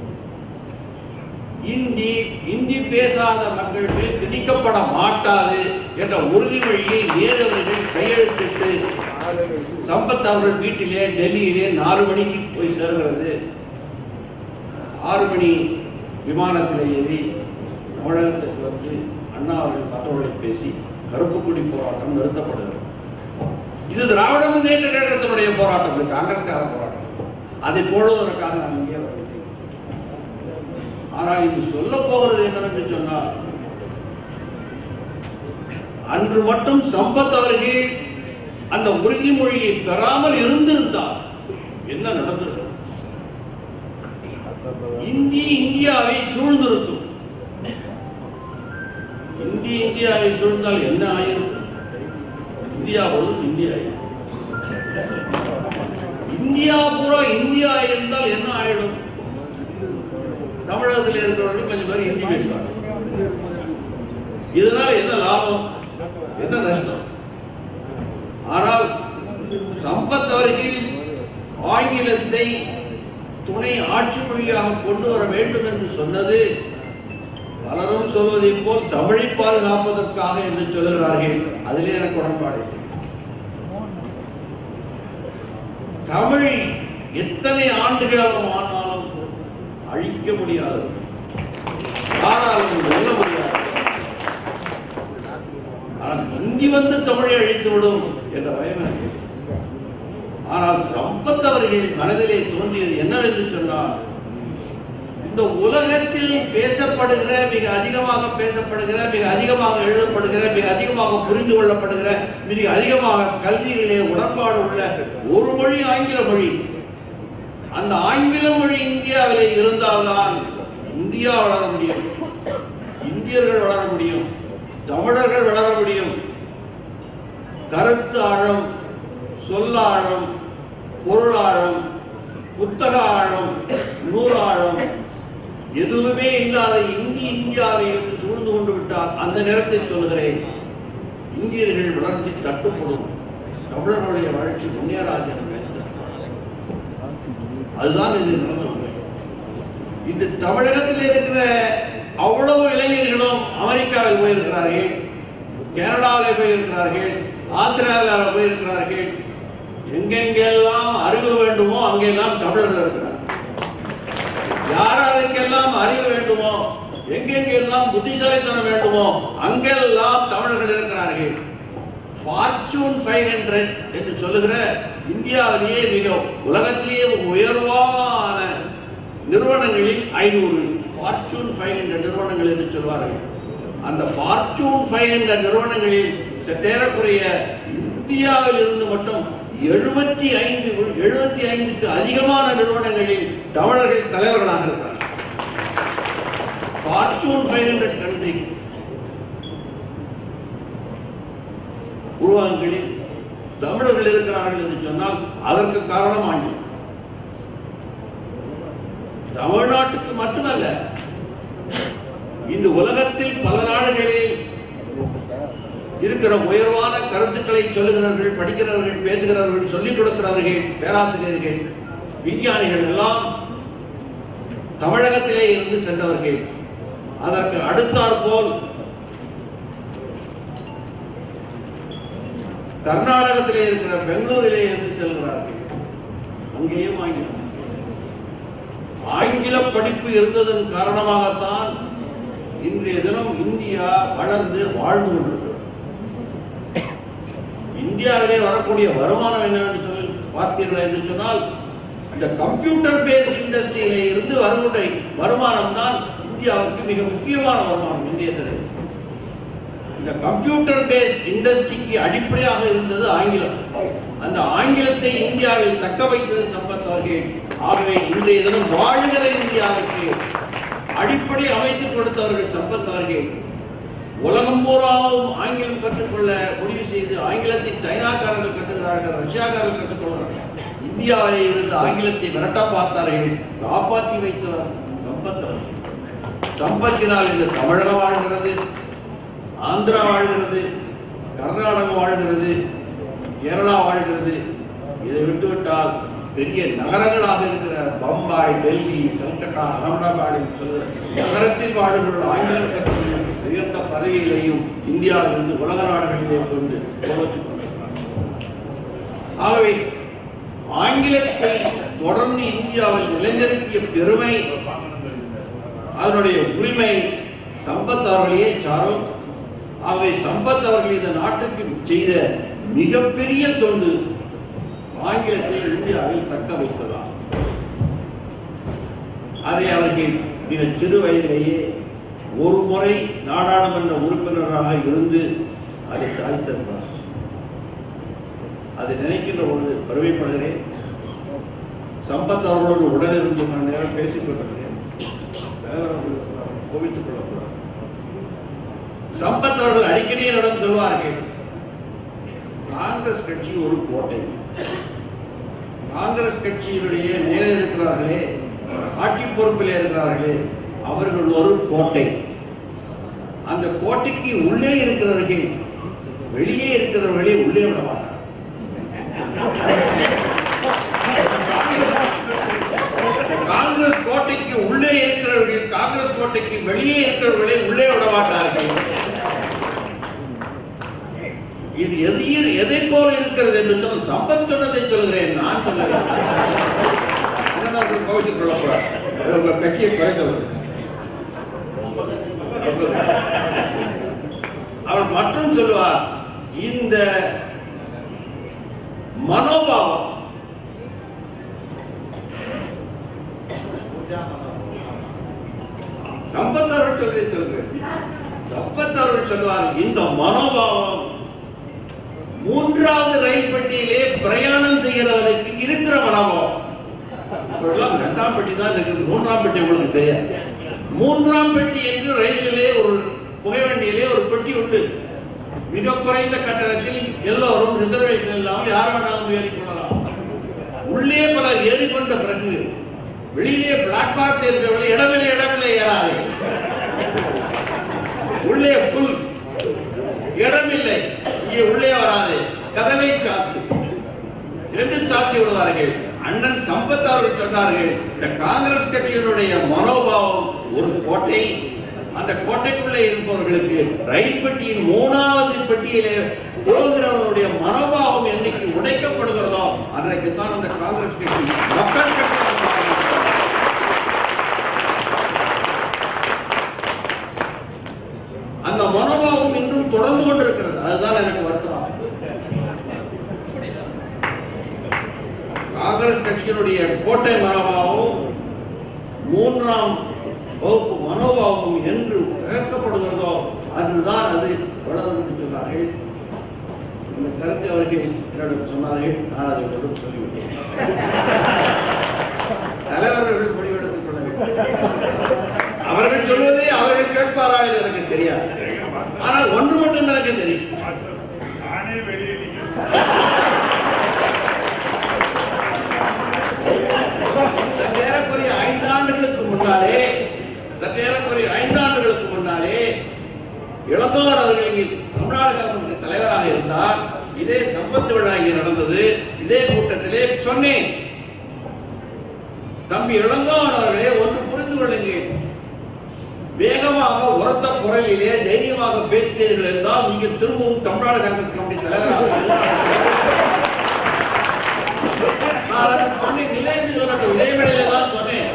இந்தி இந்தி பேசாத மக்கள் மேல் திணிக்கப்பட மாட்டாது என்ற உறுதிமொழியை நேரு அவர்கள் கையெழுத்திட்டு சம்பத் அவர்கள் வீட்டிலே டெல்லியிலே நாலு மணிக்கு போய் சேர்கிறது ஆறு மணி விமானத்தில் ஏறி தமிழகத்துக்கு வந்து அண்ணா அவர்கள் தகவலை பேசி கருப்பு கொடி போராட்டம் நிறுத்தப்படுகிறது இது திராவிட முன்னேற்ற கழகத்தினுடைய போராட்டம் இது காங்கிரஸ்கார போராட்டம் அதை போடுவதற்காக நான் இங்கே வரவில்லை ஆனால் இது சொல்ல போகிறது என்னவென்று சொன்னால் அன்று மட்டும் சம்பத் அவர்கள் அந்த உறுதிமொழியை பெறாமல் இருந்திருந்தால் என்ன நடந்திருக்கும் இந்தி இந்தியாவை சூழ்ந்திருக்கும் இந்தி இந்தியாவை சூழ்ந்தால் என்ன ஆயிருக்கும் இந்தியா பொழுது இந்தியா ஆயிருக்கும். இந்தியா பூரா இந்தியா இருந்தால் என்ன ஆயிடும் தமிழகத்தில் இருக்கிறவர்கள் கொஞ்சம் பேர் ஹிந்தி பேசுவாங்க இதனால என்ன லாபம் என்ன நஷ்டம் ஆனால் சம்பத் அவர்கள் ஆங்கிலத்தை துணை ஆட்சி மொழியாக கொண்டு வர வேண்டும் என்று சொன்னது பலரும் சொல்வதைப் போல் தமிழை பாதுகாப்பதற்காக என்று சொல்லுகிறார்கள் அதிலே எனக்கு உடன்பாடு இல்லை. தமிழ் எத்தனை ஆண்டுகளாலும் ஆனாலும் அழிக்க முடியாது யாராலும் வெல்ல முடியாது ஆனால் இந்தி வந்து தமிழை அழித்து விடும் என்ற பயம் எனக்கு இல்லை. ஆனால் சம்பத் அவர்கள் மனதிலே தோன்றியது என்னவென்று சொன்னால் இந்த உலகத்தில் பேசப்படுகிற மிக அதிகமாக பேசப்படுகிற மிக அதிகமாக எழுதப்படுகிற மிக அதிகமாக புரிந்து கொள்ளப்படுகிற மிக அதிகமாக கல்வியிலே உடன்பாடு உள்ள ஒரு மொழி ஆங்கில மொழி அந்த ஆங்கில மொழி இந்தியாவிலே இருந்தால்தான் இந்தியா வளர முடியும் இந்தியர்கள் வளர முடியும் தமிழர்கள் வளர முடியும் கருத்து ஆழம் சொல்லாழம் பொருளாழம் புத்தக ஆழம் நூலாழம் எதுவுமே இல்லாத இந்தி இந்தியாவை என்று சூழ்ந்து கொண்டு விட்டால் அந்த நேரத்தில் சொல்லுகிறேன் இந்தியர்கள் வளர்ச்சி தட்டுப்படும் தமிழர்களுடைய வளர்ச்சி முன்னேறாது என்று அதுதான் இது நடந்தது இந்த தமிழகத்தில் இருக்கிற அவ்வளவு இளைஞர்களும் அமெரிக்காவில் போயிருக்கிறார்கள் கனடாவில் போயிருக்கிறார்கள் ஆந்திராவில் போயிருக்கிறார்கள் எங்கெங்கெல்லாம் அறிவு வேண்டுமோ அங்கெல்லாம் தமிழர்கள் இருக்கிறார் யாராருக்கெல்லாம் அறிவு வேண்டுமோ எங்கெங்கெல்லாம் புத்திசாலித்தனம் வேண்டுமோ அங்கெல்லாம் தமிழர்கள் இருக்கிறார்கள் ஃபார்ச்சூன் ஃபைவ் ஹண்ட்ரட் என்று சொல்லுகிற இந்தியாவிலேயே மிக உலகத்திலேயே உயர்வான நிறுவனங்களில் ஐநூறு ஃபார்ச்சூன் ஃபைவ் ஹண்ட்ரட் நிறுவனங்கள் என்று சொல்வார்கள் அந்த ஃபார்ச்சூன் ஃபைவ் ஹண்ட்ரட் நிறுவனங்களில் சற்றேறக்குறைய இந்தியாவில் இருந்து மட்டும் எழுபத்தி ஐந்து எழுபத்தி ஐந்துக்கு அதிகமான நிறுவனங்களில் தமிழர்கள் தலைவர்களாக இருக்கிறார்கள் ஃபார்ச்சூன் ஃபைவ் ஹண்ட்ரட் கண்ட்ரி உருவகங்களில் தமிழர்கள் இருக்கிறார்கள் என்று சொன்னால் அதற்கு காரணம் ஆங்கிலம் தமிழ்நாட்டுக்கு மட்டுமல்ல இந்த உலகத்தில் பல நாடுகளில் இருக்கிற உயர்வான கருத்துக்களை சொல்லுகிறவர்கள் படிக்கிறவர்கள் பேசுகிறவர்கள் சொல்லிக் கொடுக்கிறவர்கள் பேராசிரியர்கள் விஞ்ஞானிகள் எல்லாம் தமிழகத்திலே இருந்து சென்றவர்கள் அதற்கு அடுத்தாற்போல் கர்நாடகத்திலே இருக்கிற பெங்களூரிலே இருந்து செல்கிறார்கள் அங்கேயும் ஆங்கிலம் ஆங்கில படிப்பு இருந்ததன் காரணமாகத்தான் இன்றைய தினம் இந்தியா வளர்ந்து வாழ்ந்து கொண்டிருக்கிறது இந்தியாவிலே வரக்கூடிய வருமானம் என்னவென்று சொல்லி பார்த்தீர்கள் என்று சொன்னால் இந்த கம்ப்யூட்டர் பேஸ் இண்டஸ்ட்ரியிலே இருந்து வருகின்ற வருமானம் தான் இந்தியாவுக்கு மிக முக்கியமான வருமானம் இந்திய தினம் இந்த கம்ப்யூட்டர் பேஸ் இண்டஸ்ட்ரிக்கு அடிப்படையாக இருந்தது ஆங்கிலம் அந்த ஆங்கிலத்தை இந்தியாவில் தக்க வைத்தது சம்பத் அவர்கள் ஆகவே இன்றைய தினம் வாழுகிற இந்தியாவுக்கு அடிப்படை அமைத்துக் கொடுத்தவர்கள் சம்பத் அவர்கள் உலகம் பூராவும் ஆங்கிலம் கற்றுக்கொள்ள முடிவு செய்து ஆங்கிலத்தை சைனாக்காரர்கள் கற்றுக்கிறார்கள் ரஷ்யாக்காரர்கள் கற்றுக்கொள்கிறார்கள் இந்தியாவிலே இருந்து ஆங்கிலத்தை விரட்ட பார்த்தார்கள் காப்பாற்றி வைத்தவர் சம்பத் அவர்கள் சம்பத்தினால் இந்த தமிழகம் வாழ்கிறது ஆந்திரா வாழ்கிறது கர்நாடகம் வாழ்கிறது கேரளா வாழ்கிறது இதை விட்டுவிட்டால் பெரிய நகரங்களாக இருக்கிற பம்பாய் டெல்லி கல்கட்டா அகமதாபாத் சொல்கிற நகரத்தில் வாழுகிற ஆங்கிலம் கற்றுள்ள உயர்ந்த பதவிகளையும் இந்தியாவிலிருந்து உலக நாடுகளிலே கொண்டு போவதுக் கொண்டிருக்கிறார் ஆகவே ஆங்கிலத்தை தொடர்ந்து இந்தியாவில் நிலைநிறுத்திய பெருமை அதனுடைய உரிமை சம்பத் அவர்களையே சாரும் ஆகவே சம்பத் அவர்கள் இந்த நாட்டுக்கு செய்த மிகப்பெரிய தொண்டு ஆங்கிலத்தை இந்தியாவில் தக்க வைத்ததா அதை அவர்கள் மிக சிறு வயதிலேயே ஒரு முறை நாடாளுமன்ற உறுப்பினராக இருந்து அதை சாதித்திருக்கிறார் அதை நினைக்கின்ற பொழுது பெருமைப்படுகிறேன் சம்பத் அவர்களோடு உடனிருந்து நான் நேரம் பேசிக் கொண்டிருக்கிறேன் கோவித்துக் கொள்ளக்கூடாது சம்பத் அவர்கள் அடிக்கடி என்னிடம் சொல்வார்கள் காங்கிரஸ் கட்சி ஒரு கோட்டை காங்கிரஸ் கட்சியினுடைய மேலே இருக்கிறார்களே ஆட்சி பொறுப்பில் இருக்கிறார்களே அவர்கள் ஒரு கோட்டை அந்த கோட்டைக்கு உள்ளே இருக்கிறவர்கள் வெளியே இருக்கிறவர்களே உள்ளே விட மாட்டார் காங்கிரஸ் கோட்டைக்கு உள்ளே இருக்கிறவர்கள் காங்கிரஸ் கோட்டைக்கு வெளியே இருக்கிறவர்களை உள்ளே விட மாட்டார்கள் இது எதையும் எதை போல இருக்கிறது என்று சொன்ன சம்பத் சொன்னதை சொல்கிறேன் நான் சொல்லுகிறேன் என்னதான் கோவிச்சுக் கொள்ளக்கூடாது உங்க கட்சியை குறைத்தவர் அவர் மட்டும் சொல்லுவார் இந்த மனோபாவம் சம்பத் அவர்கள் சொல்வதை சொல்கிறேன் சம்பத் அவர்கள் சொல்வார் இந்த மனோபாவம் மூன்றாவது ரயில் பெட்டியிலே பிரயாணம் செய்கிறவனுக்கு இருக்கிற மனோபாவம் இப்பெல்லாம் இரண்டாம் பெட்டி தான் இருக்குது மூன்றாம் பெட்டி உங்களுக்கு தெரியாது மூன்றாம் பெட்டி என்று ரயிலிலே ஒரு புகைவண்டியிலே ஒரு பெட்டி உண்டு மிக குறைந்த கட்டணத்தில் எல்லோரும் ரிசர்வேஷன் இல்லாமல் யார் வேணாலும் ஏறிக்கொள்ளலாம் உள்ளே பலர் ஏறிக்கொண்ட பிறகு வெளியிலே பிளாட்பாரத்தில் இருக்கிறவர்கள் இடமில்லை இடமில்லை ஏறாது உள்ளே புல் இடமில்லை இங்கே உள்ளே வராது கதவை சாத்து என்று சாத்தி விடுவார்கள் அண்ணன் சம்பத் அவர்கள் சொன்னார்கள் இந்த காங்கிரஸ் கட்சியினுடைய மனோபாவம் ஒரு கோட்டை அந்த கோட்டைக்குள்ளே இருப்பவர்களுக்கு ரயில் பெட்டியின் மூணாவது பெட்டியிலே போகிறவனுடைய மனோபாவம் என்னைக்கு உடைக்கப்படுகிறதோ அன்றைக்கு தான் அந்த காங்கிரஸ் கட்சி மக்கள் கட்சி அந்த மனோபாவம் இன்றும் தொடர்ந்து கொண்டிருக்கிறது அதுதான் எனக்கு வருத்தம் காங்கிரஸ் கட்சியினுடைய கோட்டை மனோபாவம் மூன்றாம் வகுப்பு மனோபாவம் என்று கேட்கப்படுகிறதோ அதுதான் அது வளரும் என்று சொன்னார்கள் இந்த கருத்தை அவர்கள் என்னிடம் சொன்னார்கள் நான் அதை மட்டும் சொல்லிவிட்டேன் தலைவர்கள் முடிவெடுத்துக் கொள்ள வேண்டும் அவர்கள் சொல்வதை அவர்கள் கேட்பாரா என்று எனக்கு தெரியாது ஆனால் ஒன்று மட்டும் எனக்கு தெரியும் நானே வெளியே நிக்கிறேன். சற்றேறக்குறைய ஐந்து ஆண்டுகளுக்கு முன்னாலே சற்றேறக்குறைய ஐந்து ஆண்டுகளுக்கு முன்னாலே இளந்தோர் அவர்கள் இங்கே தமிழ்நாடு காங்கிரஸ் தலைவராக இருந்தார் இதே சம்பத்து விழா இங்கே நடந்தது இதே கூட்டத்திலே சொன்னேன் தம்பி இளங்கோவன் அவர்களே ஒன்று புரிந்து கொள்ளுங்கள் வேகமாக உரத்த குரலிலே தைரியமாக பேசுகிறீர்கள் என்றால் நீங்கள் திரும்பவும் தமிழ்நாடு காங்கிரஸ் கமிட்டி தலைவராக நான் அதை சொன்னேன் இல்லை என்று சொல்லட்டும் இடைவெளியில தான் சொன்னேன்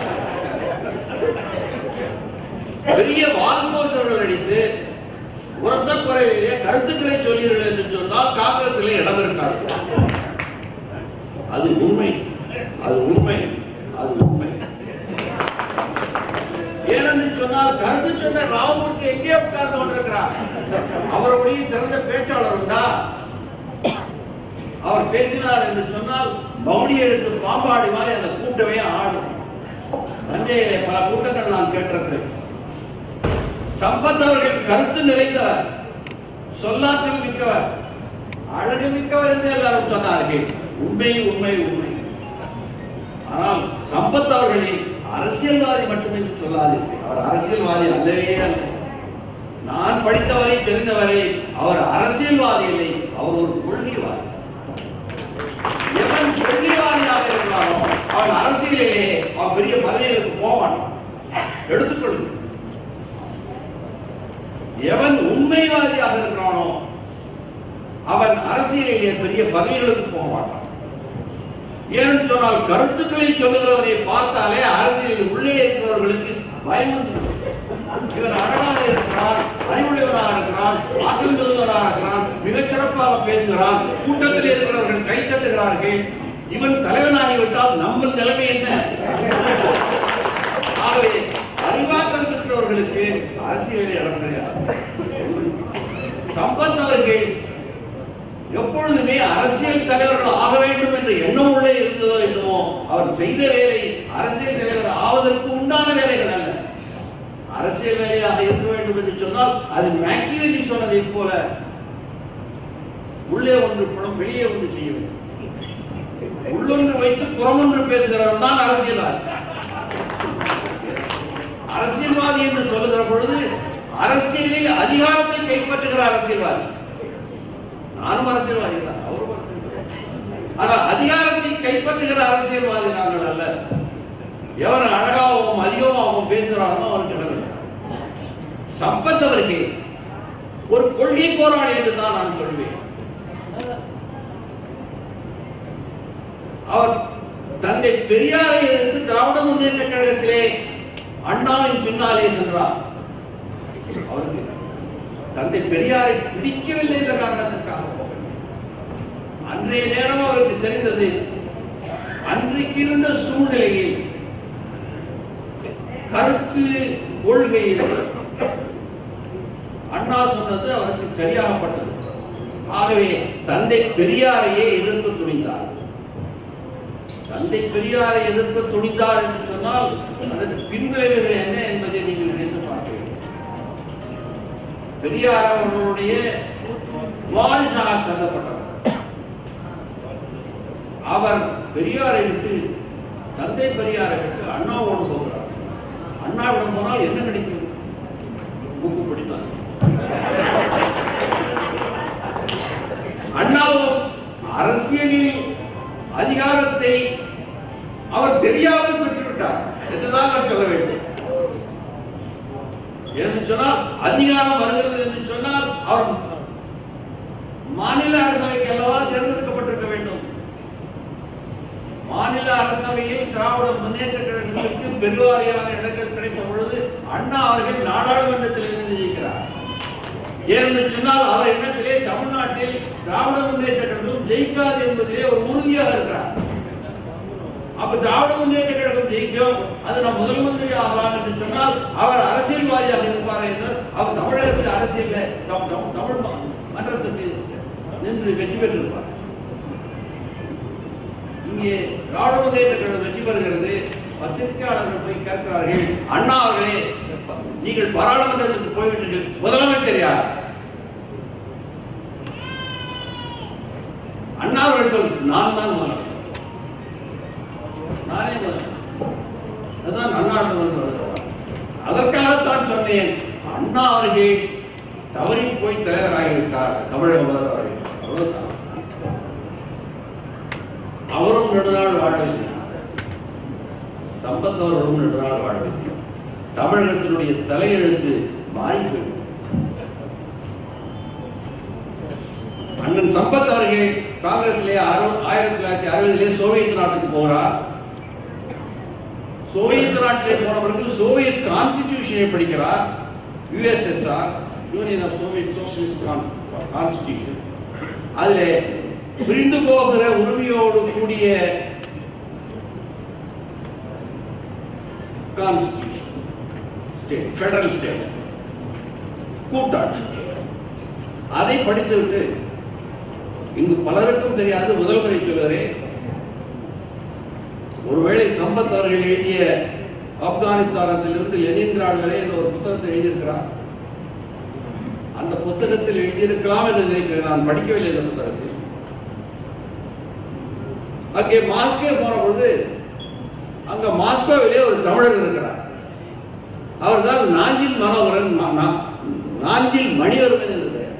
பெரிய வால்போன்றவர்கள் அடித்து உரத்த குறையிலே கருத்துக்களை சொல்கிறீர்கள் என்று சொன்னால் காங்கிரத்திலே இடம் இருக்காது அது உண்மை அது உண்மை அது உண்மை ஏனென்று சொன்னால் கருத்து சொன்ன ராமமூர்த்தி எங்கே உட்கார்ந்து கொண்டிருக்கிறார் அவருடைய சிறந்த பேச்சாளர் உண்டா அவர் பேசினார் என்று சொன்னால் மௌனி எடுத்து பாம்பாடி மாதிரி அந்த கூட்டமே ஆடும் தஞ்சையிலே பல கூட்டங்கள் நான் கேட்டிருக்கிறேன் சம்பத் அவர்கள் கருத்து நிறைந்தவர் சொல்லாற்றல் மிக்கவர் அழகு மிக்கவர் என்று எல்லாரும் சொன்னார்கள் உண்மை உண்மை உண்மை ஆனால் சம்பத் அவர்களை அரசியல்வாதி மட்டுமே சொல்லாதீர்கள் அவர் அரசியல்வாதி அல்லவே அல்ல நான் படித்தவரை தெரிந்தவரை அவர் அரசியல்வாதி இல்லை அவர் ஒரு கொள்கைவாதி எவன் கொள்கைவாதியாக இருக்கிறானோ அவன் அரசியலிலே அவன் பெரிய பதவிகளுக்கு போவான் எடுத்துக்கொள்ளுங்க எவன் உண்மைவாதியாக இருக்கிறானோ அவன் அரசியலிலே பெரிய பதவிகளுக்கு போக மாட்டான் ஏன்னு சொன்னால் கருத்துக்களை சொல்லுகிறவரை பார்த்தாலே அரசியலில் உள்ளே இருக்கிறவர்களுக்கு பயம் வந்துடும். இவர் அழகாக இருக்கிறான் அறிவுடையவராக இருக்கிறான் ஆற்றல் மிகுந்தவராக இருக்கிறான் மிகச் சிறப்பாக பேசுகிறான் கூட்டத்தில் இருக்கிறவர்கள் கை தட்டுகிறார்கள் இவன் தலைவனாகிவிட்டால் நம்ம நிலைமை என்ன ஆகவே அறிவாற்றல் இருக்கிறவர்களுக்கு அரசியலில் இடம் கிடையாது சம்பத் அவர்கள் எப்பொழுதுமே அரசியல் தலைவர்கள் ஆக வேண்டும் என்ற எண்ணம் உள்ளே இருந்ததோ என்னமோ அவர் செய்த வேலை அரசியல் தலைவர் ஆவதற்கு உண்டான வேலைகள் அல்ல அரசியல் வேலையாக இருக்க வேண்டும் என்று சொன்னால் அது மேக்கியவெலி சொன்னதைப் போல உள்ளே ஒன்று பணம் வெளியே ஒன்று செய்ய வேண்டும் உள்ளொன்று வைத்து புறமொன்று பேசுகிறவன் தான் அரசியல்வாதி அரசியல்வாதி என்று சொல்லுகிற பொழுது அரசியலில் அதிகாரத்தை கைப்பற்றுகிற அரசியல்வாதி நானும் அரசியல்வாதி தான் அவரும் அரசியல்வாதி. ஆனால் அதிகாரத்தை கைப்பற்றுகிற அரசியல்வாதி நாங்கள் அல்ல எவன் அழகாகவும் அதிகமாகவும் பேசுகிறானோ அவனுக்கு இடமில்லை சம்பத் அவர்கள் ஒரு கொள்கை போராளி என்று தான் நான் சொல்வேன் அவர் தந்தை பெரியாரை எதிர்த்து திராவிட முன்னேற்ற கழகத்திலே அண்ணாவின் பின்னாலே சென்றார் அவருக்கு தந்தை பெரியாரை பிடிக்கவில்லை என்ற காரணத்திற்காக அன்றைய நேரம் அவருக்கு தெரிந்தது அன்றைக்கு இருந்த சூழ்நிலையில் கருத்து கொள்கையில் அண்ணா சொன்னது அவருக்கு சரியாகப்பட்டது ஆகவே தந்தை பெரியாரையே எதிர்ப்பு துணிந்தார் தந்தை பெரியாரை எதிர்ப்பு துணிந்தார் என்று சொன்னால் அதற்கு பின்விளைவுகள் என்ன என்பதை நீங்கள் நினைத்து பார்க்க வேண்டும் பெரியார் அவர்களுடைய வாரிசாக கருதப்பட்டவர் அவர் பெரியாரை விட்டு தந்தை பெரியாரை விட்டு அண்ணாவோடு போகிறார் அண்ணாவிடம் போனால் என்ன கிடைக்கும் மூக்கு பிடித்தார் அண்ணாவும் அரசியலில் அதிகாரத்தை அவர் தெரியாமல் பெற்றுவிட்டார் என்றுதான் நான் சொல்ல வேண்டும் என்று சொன்னால் அதிகாரம் வருகிறது என்று சொன்னால் அவர் மாநில அரசவைக்கு அல்லவா தேர்ந்தெடுக்கப்பட்டிருக்க வேண்டும் மாநில அரசவையில் திராவிட முன்னேற்ற கழகத்திற்கு பெருவாரியான இடங்கள் கிடைத்த பொழுது அண்ணா அவர்கள் நாடாளுமன்றத்தில் இருந்து ஜெயிக்கிறார் ஏன்னு சொன்னால் அவர் இடத்திலே தமிழ்நாட்டில் திராவிட முன்னேற்ற கழகம் ஜெயிக்காது என்பதிலே ஒரு உறுதியாக இருக்கிறார் அப்ப திராவிட முன்னேற்ற கழகம் ஜெயிக்கும் அது நான் முதல் மந்திரி ஆகலாம் என்று சொன்னால் அவர் அரசியல்வாதியாக இருப்பார் என்றால் அவர் தமிழகத்தில் அரசியல் தமிழ் ம- மன்றத்திற்கு நின்று வெற்றி பெற்றிருப்பார் இங்கே திராவிட முன்னேற்ற கழகம் வெற்றி பெறுகிறது பத்திரிகையாளர்கள் போய் கேட்கிறார்கள் அண்ணா அவர்களே நீங்கள் பாராளுமன்றத்துக்கு போய்விட்டீர்கள் முதலமைச்சர் யார் அண்ணா அவர்கள் சொல் நான் தான் முதலமைச்சர் நானே முதலமைச்சர் அதுதான் அண்ணாவிடம் வருகிறார் அதற்காகத்தான் சொன்னேன் அண்ணா அவர்கள் தவறி போய் தலைவராகிவிட்டார் தமிழக முதல்வராகிவிட்டார் அவ்வளவுதான் அவரும் நெடுநாள் வாழவில்லை சம்பத் அவர்களும் நெடுநாள் வாழவில்லை தமிழகத்தினுடைய தலையெழுத்து மாறிப்போய் அண்ணன் சம்பத் அவர்கள் காங்கிரஸிலே அறு- ஆயிரத்தி தொள்ளாயிரத்தி அறுபதிலே சோவியத் நாட்டுக்கு போகிறார் சோவியத் நாட்டிலே போன பிறகு சோவியத் கான்ஸ்டிடியூஷனை படிக்கிறார் USSR union of Soviet socialist constitution அதிலே பிரிந்து போகிற உரிமையோடு கூடிய கான்ஸ்டிடியூஷன் ஸ்டேட் ஃபெடரல் ஸ்டேட் கூட்டாட்சி அதை படித்துவிட்டு இங்கு பலருக்கும் தெரியாது முதல் முறை சொல்லுகிறேன் ஒருவேளை சம்பத் அவர்கள் எழுதிய ஆப்கானிஸ்தானத்திலிருந்து லெனின்கிராட் வரை என்ற ஒரு புத்தகத்தை எழுதியிருக்கிறார் அந்த புத்தகத்தில் எழுதியிருக்கலாம் என்று நினைக்கிறேன் நான் படிக்கவில்லை இந்த புத்தகத்தில் அங்கே மாஸ்கோ போன பொழுது அங்க மாஸ்கோவிலே ஒரு தமிழர் இருக்கிறார் அவர்தான் நாஞ்சில் மனோகரன் நா- நா- நாஞ்சில் மணிவர்மன் என்று பெயர்.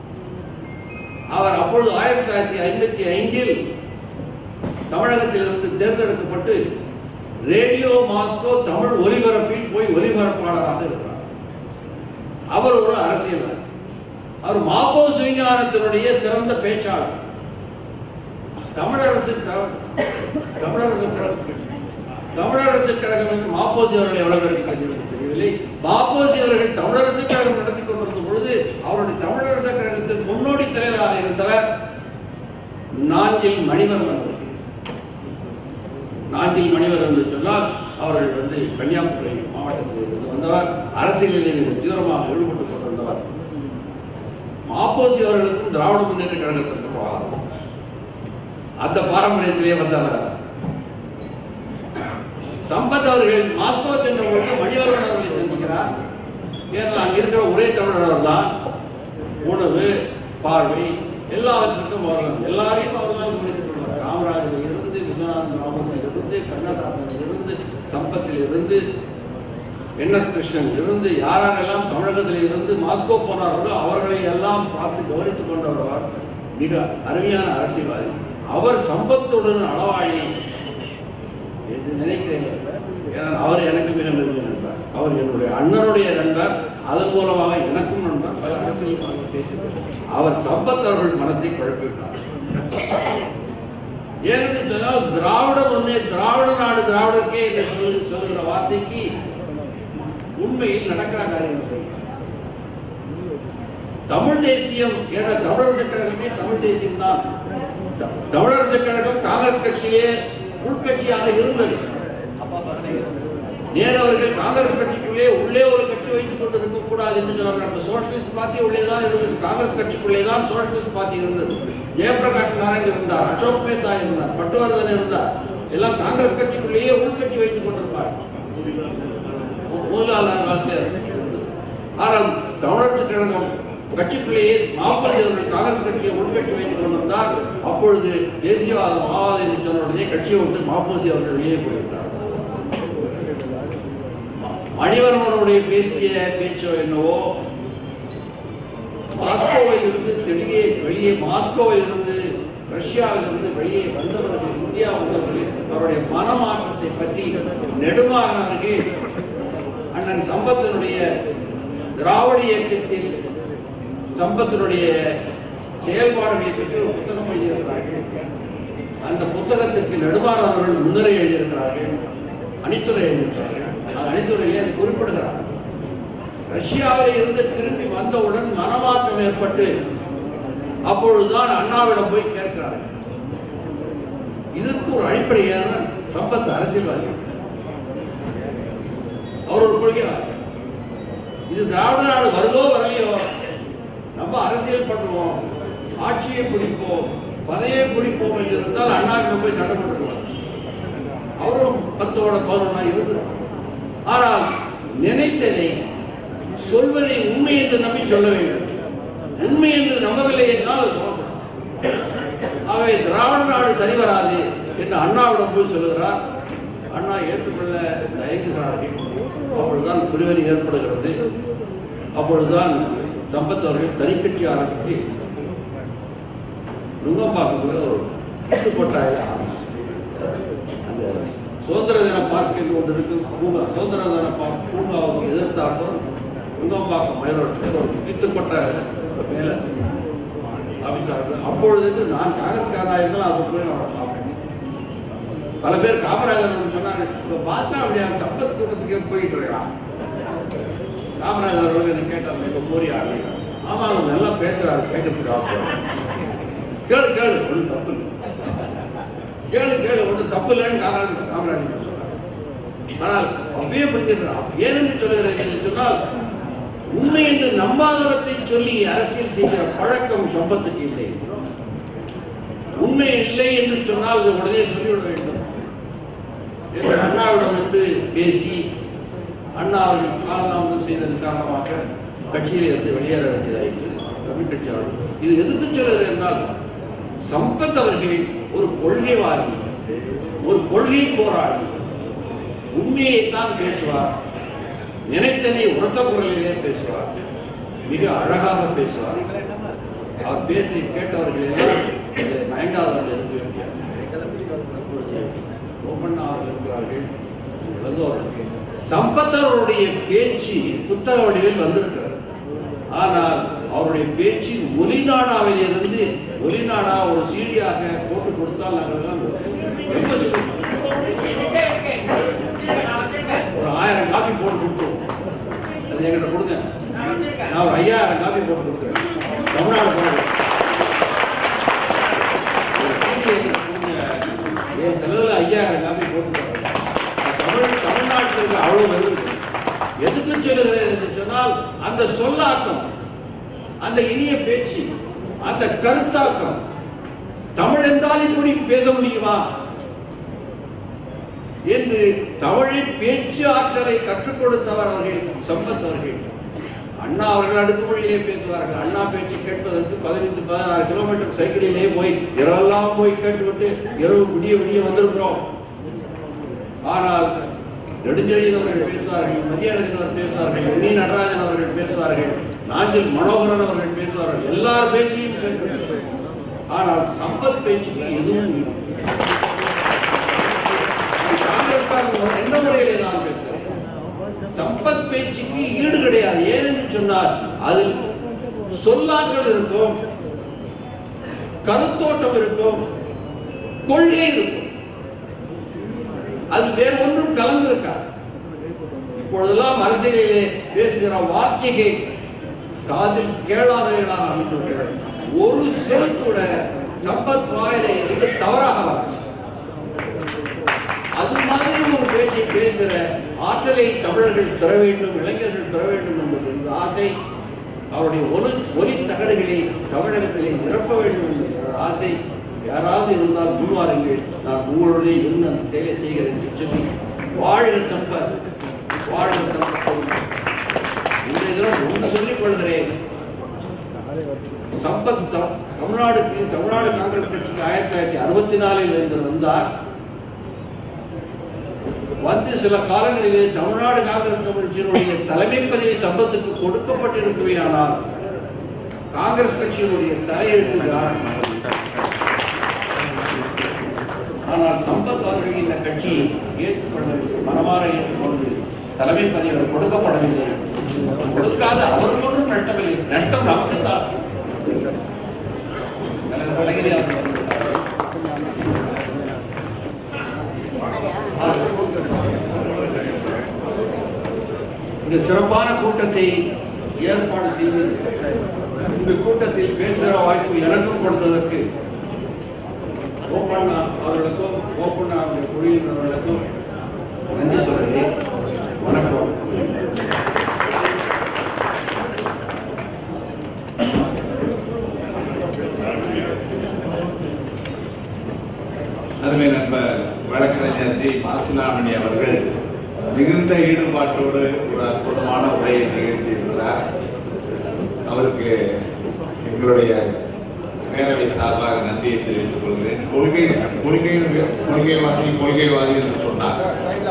அவர் அப்பொழுது ஆயிரத்தி தொள்ளாயிரத்தி ஐம்பத்தி ஐந்தில் தமிழகத்திலிருந்து தேர்ந்தெடுக்கப்பட்டு ரேடியோ மாஸ்கோ தமிழ் ஒலிபரப்பில் போய் ஒலிபரப்பாளராக இருக்கிறார் அவர் ஒரு அரசியல்வாதி அவர் மாப்போ சிவஞானத்தினுடைய சிறந்த பேச்சாளர் தமிழரசு த- தமிழரசு கழகம் தமிழரசு கழகம் என்று மாப்போசி அவர்கள் எவ்வளவு பேருக்கு தெரியும் தெரியவில்லை மாப்போசி அவர்கள் தமிழரசு கழகம் நடத்தி கொண்டிருந்த பொழுது அவருடைய தமிழரசு கழகத்தின் முன்னோடி தலைவராக இருந்தவர் நாஞ்சில் மணிவர்மன் அவர்கள். நாஞ்சில் மணிவர்மன் என்று சொன்னால் அவர்கள் வந்து கன்னியாகுமரி மாவட்டத்தில் இருந்து வந்தவர் அரசியலில் மிக தீவிரமாக ஈடுபட்டுக் கொண்டிருந்தவர் மாப்போசி அவர்களுக்கும் திராவிட முன்னேற்ற கழகத்திற்கு போகலாம் அந்த பாரம்பரியத்திலே வந்தவர் சம்பத் அவர்கள் மாஸ்கோ சென்ற பொழுது மணிவர்மன் அவர்களை சந்திக்கிறார் ஏன்னா அங்க இருக்கிற ஒரே தமிழர் தான் உணவு பார்வை எல்லாவற்றிற்கும் அவர்கள் எல்லாரையும் அவர்கள் கவனித்துக் கொள்வார் காமராஜில் இருந்து விஸ்வநாதன் ராமனில் இருந்து கண்ணதாசனில் இருந்து சம்பத்தில் இருந்து என் எஸ் கிருஷ்ணன் இருந்து யாரெல்லாம் தமிழகத்தில் இருந்து மாஸ்கோ போனார்களோ அவர்களை எல்லாம் பார்த்து கவனித்துக் கொண்டவர் மிக அருமையான அரசியல்வாதி அவர் சம்பத்துடன் அளவாழி என்று நினைக்கிறேன் ஏன்னா அவர் எனக்கு மிக நெருங்கிய நண்பர் அவர் என்னுடைய அண்ணனுடைய நண்பர் அதன் மூலமாக எனக்கும் நண்பர் பல அரசியல் பேசியிருக்கிறார் அவர் சம்பத் அவர்கள் மனத்தை குழப்பிவிட்டார் ஏனென்று சொன்னால் திராவிட முன்னே திராவிட நாடு திராவிடர்க்கே என்று சொல்லு- சொல்லுகிற வார்த்தைக்கு உண்மையில் நடக்கிற காரியம் இல்லை. தமிழ் தேசியம் என்ற தமிழர் கழகமே தமிழ் தேசியம் தான் தமிழர் கழகம் காங்கிரஸ் கட்சியிலே உள்கட்சியாக இருந்தது நேரு அவர்கள் காங்கிரஸ் கட்சிக்குள்ளே உள்ளே ஒரு கட்சி வைத்துக் கொண்டு இருக்கக்கூடாது என்று சொன்னார்கள் நம்ம சோசியலிஸ்ட் பார்ட்டி உள்ளே தான் இருந்தது காங்கிரஸ் கட்சிக்குள்ளே தான் சோசியலிஸ்ட் பார்ட்டி இருந்தது ஜெயபிரகாஷ் நாராயண் இருந்தார் அசோக் மேத்தா இருந்தார் பட்டுவர்தன் இருந்தார் எல்லாம் காங்கிரஸ் கட்சிக்குள்ளேயே உள்கட்சி வைத்துக் கொண்டிருப்பார் முதலாளர் காலத்தில் ஆனால் தமிழர் கழகம் கட்சிக்குள்ளேயே மாப்பள்ளி அவர்கள் காங்கிரஸ் கட்சியை உள்கட்சி வைத்துக் கொண்டிருந்தார் அப்பொழுது தேசியவாதம் ஆவாது என்று சொன்ன உடனே கட்சியை விட்டு மாப்போசி அவர்கள் வெளியே போயிருந்தார் மணிவர்மனுடைய பேசிய பேச்சோ என்னவோ மாஸ்கோவில் இருந்து வெளியே வெளியே மாஸ்கோவில் இருந்து ரஷ்யாவில் இருந்து வெளியே வந்தவர்கள் இந்தியா வந்தவர்கள் அவருடைய மனமாற்றத்தை பற்றி நெடுமாறனர்கள் அண்ணன் சம்பத்தினுடைய திராவிட இயக்கத்தில் சம்பத்தினுடைய செயல்பாடுகளை பற்றி ஒரு புத்தகம் எழுதியிருக்கிறார்கள் அந்த புத்தகத்திற்கு நெடுமாறன் அவர்கள் முன்னுரை எழுதியிருக்கிறார்கள் அணித்துறை எழுதியிருக்கிறார்கள் அந்த அணித்துறையிலே அது குறிப்பிடுகிறார் ரஷ்யாவில் இருந்து திரும்பி வந்தவுடன் மனமாற்றம் ஏற்பட்டு அப்பொழுதுதான் அண்ணாவிடம் போய் கேட்கிறார்கள் இதற்கு ஒரு அடிப்படையான சம்பத் அரசியல்வாதி அவர் ஒரு கொள்கையாளர் இது திராவிட நாடு வருதோ வரலையோ நம்ம அரசியல் பண்ணுவோம் ஆட்சியை பிடிப்போம் பதவியை பிடிப்போம் என்று இருந்தால் அண்ணாவிடம் போய் சண்டை போட்டுருவார் அவரும் பத்தோட பதினொன்னா இருந்து ஆனால் நினைத்ததை சொல்வதை உண்மை என்று நம்பி சொல்ல வேண்டும் உண்மை என்று நம்பவில்லை என்றால் அது சொல்லப்படும் ஆகவே திராவிட நாடு சரி வராது என்று அண்ணாவிடம் போய் சொல்லுகிறார் அண்ணா ஏற்றுக்கொள்ள தயங்குகிறார்கள் அப்பொழுதுதான் பிரிவினை ஏற்படுகிறது அப்பொழுதுதான் சம்பத் அவர்கள் தனிக்கட்சி ஆரம்பித்து நுங்கம்பாக்கத்தில் ஒரு கட்டுப்பட்டாய அந்த சுதந்திர தின பார்க் என்று ஒன்று இருக்கு பூங்கா சுதந்திர தின பார்க் பூங்காவுக்கு எதிர்த்தாப்புறம் நுங்கம்பாக்கம் மயிலோட்டில் ஒரு கிட்டுப்பட்ட மேல ஆபிசார்கள் அப்பொழுது நான் காங்கிரஸ்காரனாக இருந்தால் அப்போ போய் நான் அவரை பார்ப்பேன் பல பேர் காமராஜர் சொன்னாங்க இப்ப பார்த்தா அப்படியே அந்த சம்பத் கூட்டத்துக்கே போயிட்டு இருக்கான் காமராஜர் அவர்கள் என்ன கேட்டாங்க இப்ப போறியா அப்படின்னு. ஆமா அவர் நல்லா பேசுறாரு கேட்கறதுக்கு ஆசை. கேளு கேளு ஒன்றும் தப்பு இல்லை கேளு கேளு ஒன்றும் தப்பு இல்லைன்னு காமராஜர் காமராஜர் சொன்னார் ஆனால் அப்பயே பற்றிடுறான் ஏனென்று சொல்லுகிறேன் என்று சொன்னால் உண்மை என்று நம்பாதவற்றை சொல்லி அரசியல் செய்கிற பழக்கம் சம்பத்துக்கு இல்லை உண்மை இல்லை என்று சொன்னால் அதை உடனே சொல்லிவிட வேண்டும் என்று அண்ணாவிடம் வந்து பேசி அண்ணா அவர்கள் காலதாமதம் செய்தது காரணமாக கட்சியில் இருந்து வெளியேற வேண்டியதாயிற்று தமிழ் கட்சியாளர் இது எதுக்கு சொல்லுகிறது என்றால் சம்பத் அவர்கள் ஒரு கொள்கைவாதி ஒரு கொள்கை போராளி உண்மையைத்தான் பேசுவார் நினைத்ததை உரத்த குரலிலே பேசுவார் மிக அழகாக பேசுவார் அவர் பேசி கேட்டவர்கள் எல்லாம் மயங்காதவர்கள் இருக்க முடியாது ஓமண்ணா அவர்கள் இருக்கிறார்கள் இளங்கோவர்கள் சம்பத்தவருடைய பேச்சு புத்தக வடிவில் வந்திருக்கிறது ஆனால் அவருடைய பேச்சு ஒலிநாடாவில் இருந்து ஒலிநாடா ஒரு சீடியாக போட்டு கொடுத்தால் நாங்கள் எல்லாம் ரொம்ப சுலபம். ஒரு ஆயிரம் காப்பி போட்டு கொடுத்துருவோம் அது என்கிட்ட கொடுங்க நான் ஒரு ஐயாயிரம் காப்பி போட்டு கொடுக்குறேன் தமிழ்நாடு போடுறேன் என் செலவில் ஐயாயிரம் காப்பி போட்டு தரேன். தமிழ் தமிழ்நாட்டில் இருக்க அவ்வளவு வருது எதுக்கு சொல்லுகிறேன் என்று சொன்னால் அந்த சொல்லாக்கம் அந்த இனிய பேச்சு அந்த கருத்தாக்கம் தமிழ் என்றால் இப்படி பேச முடியுமா என்று தமிழின் பேச்சு ஆற்றலை கற்றுக் கொடுத்தவர் அவர்கள் சம்பத் அவர்கள் அண்ணா அவர்கள் அடுக்குமொழியிலே பேசுவார்கள் அண்ணா பேச்சை கேட்பதற்கு பதினைந்து பதினாறு கிலோமீட்டர் சைக்கிளிலே போய் இரவெல்லாம் போய் கேட்டுவிட்டு இரவு விடிய விடிய வந்திருக்கிறோம் ஆனால் நெடுஞ்செழியன் அவர்கள் பேசுவார்கள் மதியழகன் பேசுவார்கள் எண்ணி நடராஜன் அவர்கள் பேசுவார்கள் நாஞ்சில் மனோகரன் அவர்கள் பேசுவார்கள் எல்லார் பேச்சையும் கேட்கிறோம் ஆனால் சம்பத் பேச்சுக்கு எதுவும் இல்லை. காங்கிரஸ்காரங்க எந்த முறையிலே தான் பேசுறேன் சம்பத் பேச்சுக்கு ஈடு கிடையாது ஏனென்று சொன்னார் அதில் சொல்லாற்றல் இருக்கும் கருத்தோட்டம் இருக்கும் கொள்கை இருக்கும் அது வேறு ஒன்றும் கலந்திருக்காது இப்பொழுதெல்லாம் அரசியலிலே பேசுகிற வார்த்தைகள் காதில் கேளாதவைகளாக அமைந்துள்ளது ஒரு சொல் கூட சம்பத் வாயிலை இருந்து தவறாக வராது அது மாதிரி ஒரு பேச்சை பேசுகிற ஆற்றலை தமிழர்கள் பெற வேண்டும் இளைஞர்கள் பெற வேண்டும் என்பது இந்த ஆசை அவருடைய ஒலி ஒலி தகடுகளை தமிழகத்திலே நிரப்ப வேண்டும் என்ற ஆசை யாராவது இருந்தால் முன்வாருங்கள் நான் உங்களுடைய இன்னும் அந்த செயலை செய்கிறேன் என்று சொல்லி வாழ்க சம்பத் வாழ்க சம்பத் இன்றைய தினம் ஒன்று சொல்லிக் கொள்கிறேன் சம்பத் தம்- தமிழ்நாடுக்கு தமிழ்நாடு காங்கிரஸ் கட்சிக்கு ஆயிரத்தி தொள்ளாயிரத்தி அறுபத்தி நாலில் இருந்து வந்தார் வந்து சில காலங்களிலே தமிழ்நாடு காங்கிரஸ் கமிட்டியினுடைய தலைமை பதவி சம்பத்துக்கு கொடுக்கப்பட்டிருக்குமையானால் காங்கிரஸ் கட்சியினுடைய தலையெழுத்து காரணமாக ஆனால் சம்பத் அவர்கள் இந்த கட்சியை ஏற்றுக்கொள்ளவில்லை மனமாற ஏற்றுக்கொண்டு தலைமை பதவிகள் கொடுக்கப்படவில்லை கொடுக்காத அவர்கள் ஒன்றும் நட்டமில்லை நட்டம் நமக்கு தான் தலைவர் அழகிரி அவர்கள் வந்திருக்கிறார். இந்த சிறப்பான கூட்டத்தை ஏற்பாடு செய்து இந்த கூட்டத்தில் பேசுகிற வாய்ப்பு எனக்கும் கொடுத்ததற்கு ஓப்பண்ணா அவர்களுக்கும் ஓப்பண்ணா அவருடைய குழுவினர்களுக்கும் நன்றி சொல்கிறேன் வணக்கம் அருமை நண்பர் வழக்கறிஞர் ஜி மாசிலாமணி அவர்கள் மிகுந்த ஈடுபாட்டோடு ஒரு அற்புதமான உரையை நிகழ்த்தியிருக்கிறார் அவருக்கு எங்களுடைய பேரவை சார்பாக நன்றியை தெரிவித்துக் கொள்கிறேன் கொள்கை கொள்கை கொள்கைவாதி கொள்கைவாதி என்று சொன்னார்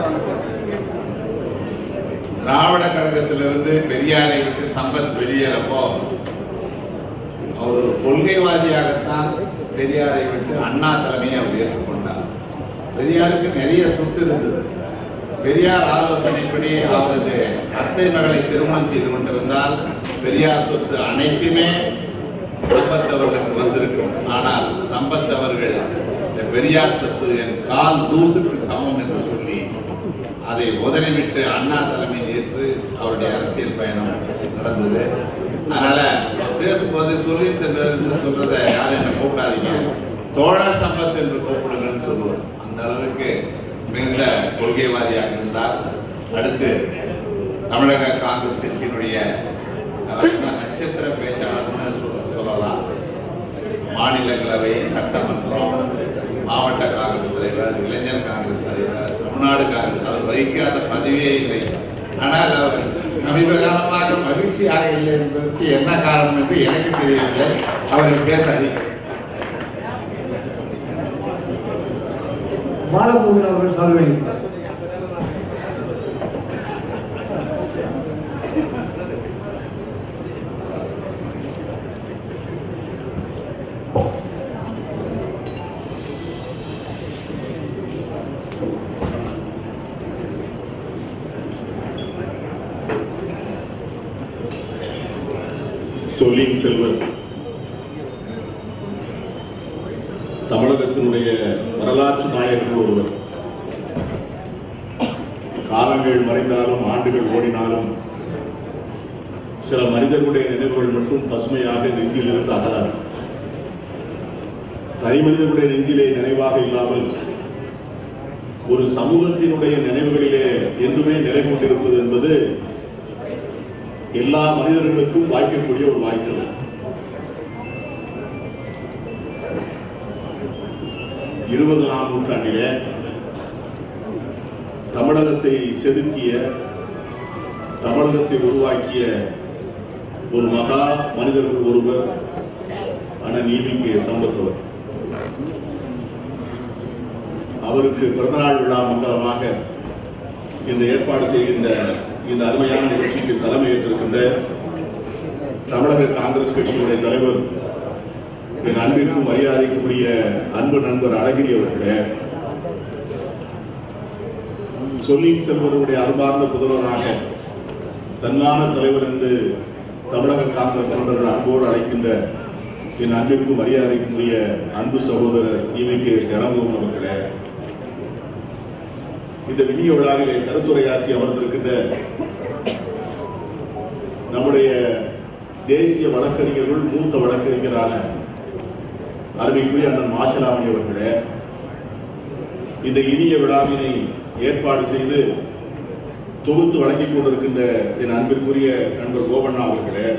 திராவிட கழகத்திலிருந்து பெரியாரை விட்டு சம்பத் வெளியேறப்போ அவர் ஒரு கொள்கைவாதியாகத்தான் பெரியாரை விட்டு அண்ணா தலைமையை அவர் ஏற்றுக்கொண்டார் பெரியாருக்கு நிறைய சொத்து இருந்தது பெரியார் ஆலோசனைப்படி அவரது அத்தை மகளை திருமணம் செய்து கொண்டிருந்தால் பெரியார் சொத்து அனைத்துமே சம்பத் அவர்களுக்கு வந்திருக்கும் ஆனால் சம்பத் அவர்கள் இந்த பெரியார் சொத்து என் கால் தூசுக்கு சமம் என்று சொல்லி அதை உதறிவிட்டு அண்ணா தலைமை ஏற்று அவருடைய அரசியல் பயணம் நடந்தது அதனால அவர் பேசும்போது சொல்லி சென்று சொல்றதை யாரும் என்ன கூப்பிடாதீங்க தோழர் சம்பத் என்று கூப்பிடுங்கன்னு சொல்லுவார் அந்த அளவுக்கு மிகுந்த கொள்கைவாதியாக இருந்தார் அடுத்து தமிழக காங்கிரஸ் கட்சியினுடைய ரத்ன நட்சத்திர பேச்சாளர்னு சொல்ல- சொல்லலாம் மாநிலங்களவை சட்டமன்றம் மாவட்ட காங்கிரஸ் தலைவர் இளைஞர் காங்கிரஸ் தலைவர் தமிழ்நாடு காங்கிரஸ் அவர் வகிக்காத பதவியே இல்லை ஆனால் அவர் சமீப காலமாக மகிழ்ச்சியாக இல்லை என்பதற்கு என்ன காரணம் என்று எனக்கு தெரியவில்லை அவரை பேச அறிவிக்கிறேன் பாலமுருகன் அவர்கள் சால்வை சொல்லின் செல்வன் தமிழகத்தினுடைய வரலாற்று நாயகர்கள் ஒருவர் காலங்கள் மறைந்தாலும் ஆண்டுகள் ஓடினாலும் சில மனிதர்களுடைய நினைவுகள் மட்டும் பசுமையாக நெஞ்சில் இருந்து அகலாது தனி மனிதனுடைய நெஞ்சிலே நினைவாக இல்லாமல் ஒரு சமூகத்தினுடைய நினைவுகளிலே என்றுமே நிலை கொண்டிருப்பது என்பது எல்லா மனிதர்களுக்கும் வாய்க்கக்கூடிய ஒரு வாய்ப்பு இருபது நாம் நூற்றாண்டிலே தமிழகத்தை செதுக்கிய தமிழகத்தை உருவாக்கிய ஒரு மகா மனிதர்கள் ஒருவர் அண்ணன் ஈவிகே சம்பத்தவர் அவருக்கு பிறந்தநாள் விழா மண்டலமாக இந்த ஏற்பாடு செய்கின்ற இந்த அருமையான நிகழ்ச்சிக்கு தலைமை ஏற்றிருக்கின்ற தமிழக காங்கிரஸ் கட்சியினுடைய தலைவர் என் அன்பிற்கும் மரியாதைக்குரிய அன்பு நண்பர் அழகிரி அவர்களே சொல்லின் செல்வருடைய அன்பார்ந்த புதல்வராக தன்மான தலைவர் என்று தமிழக காங்கிரஸ் தொண்டர்கள் அன்போடு அழைக்கின்ற என் அன்பிற்கும் மரியாதைக்குரிய அன்பு சகோதரர் ஈவி கே இளங்கோவன் அவர்களே இந்த விநிய விழாவிலே கருத்துரையாற்றி அமர்ந்திருக்கின்ற நம்முடைய தேசிய வழக்கறிஞர்கள் மூத்த வழக்கறிஞரான அருமைக்குரிய அண்ணன் மாசிலாமணி அவர்களே இந்த இனிய விழாவினை ஏற்பாடு செய்து தொகுத்து வழங்கிக் கொண்டிருக்கின்ற என் அன்பிற்குரிய நண்பர் கோபண்ணா அவர்களே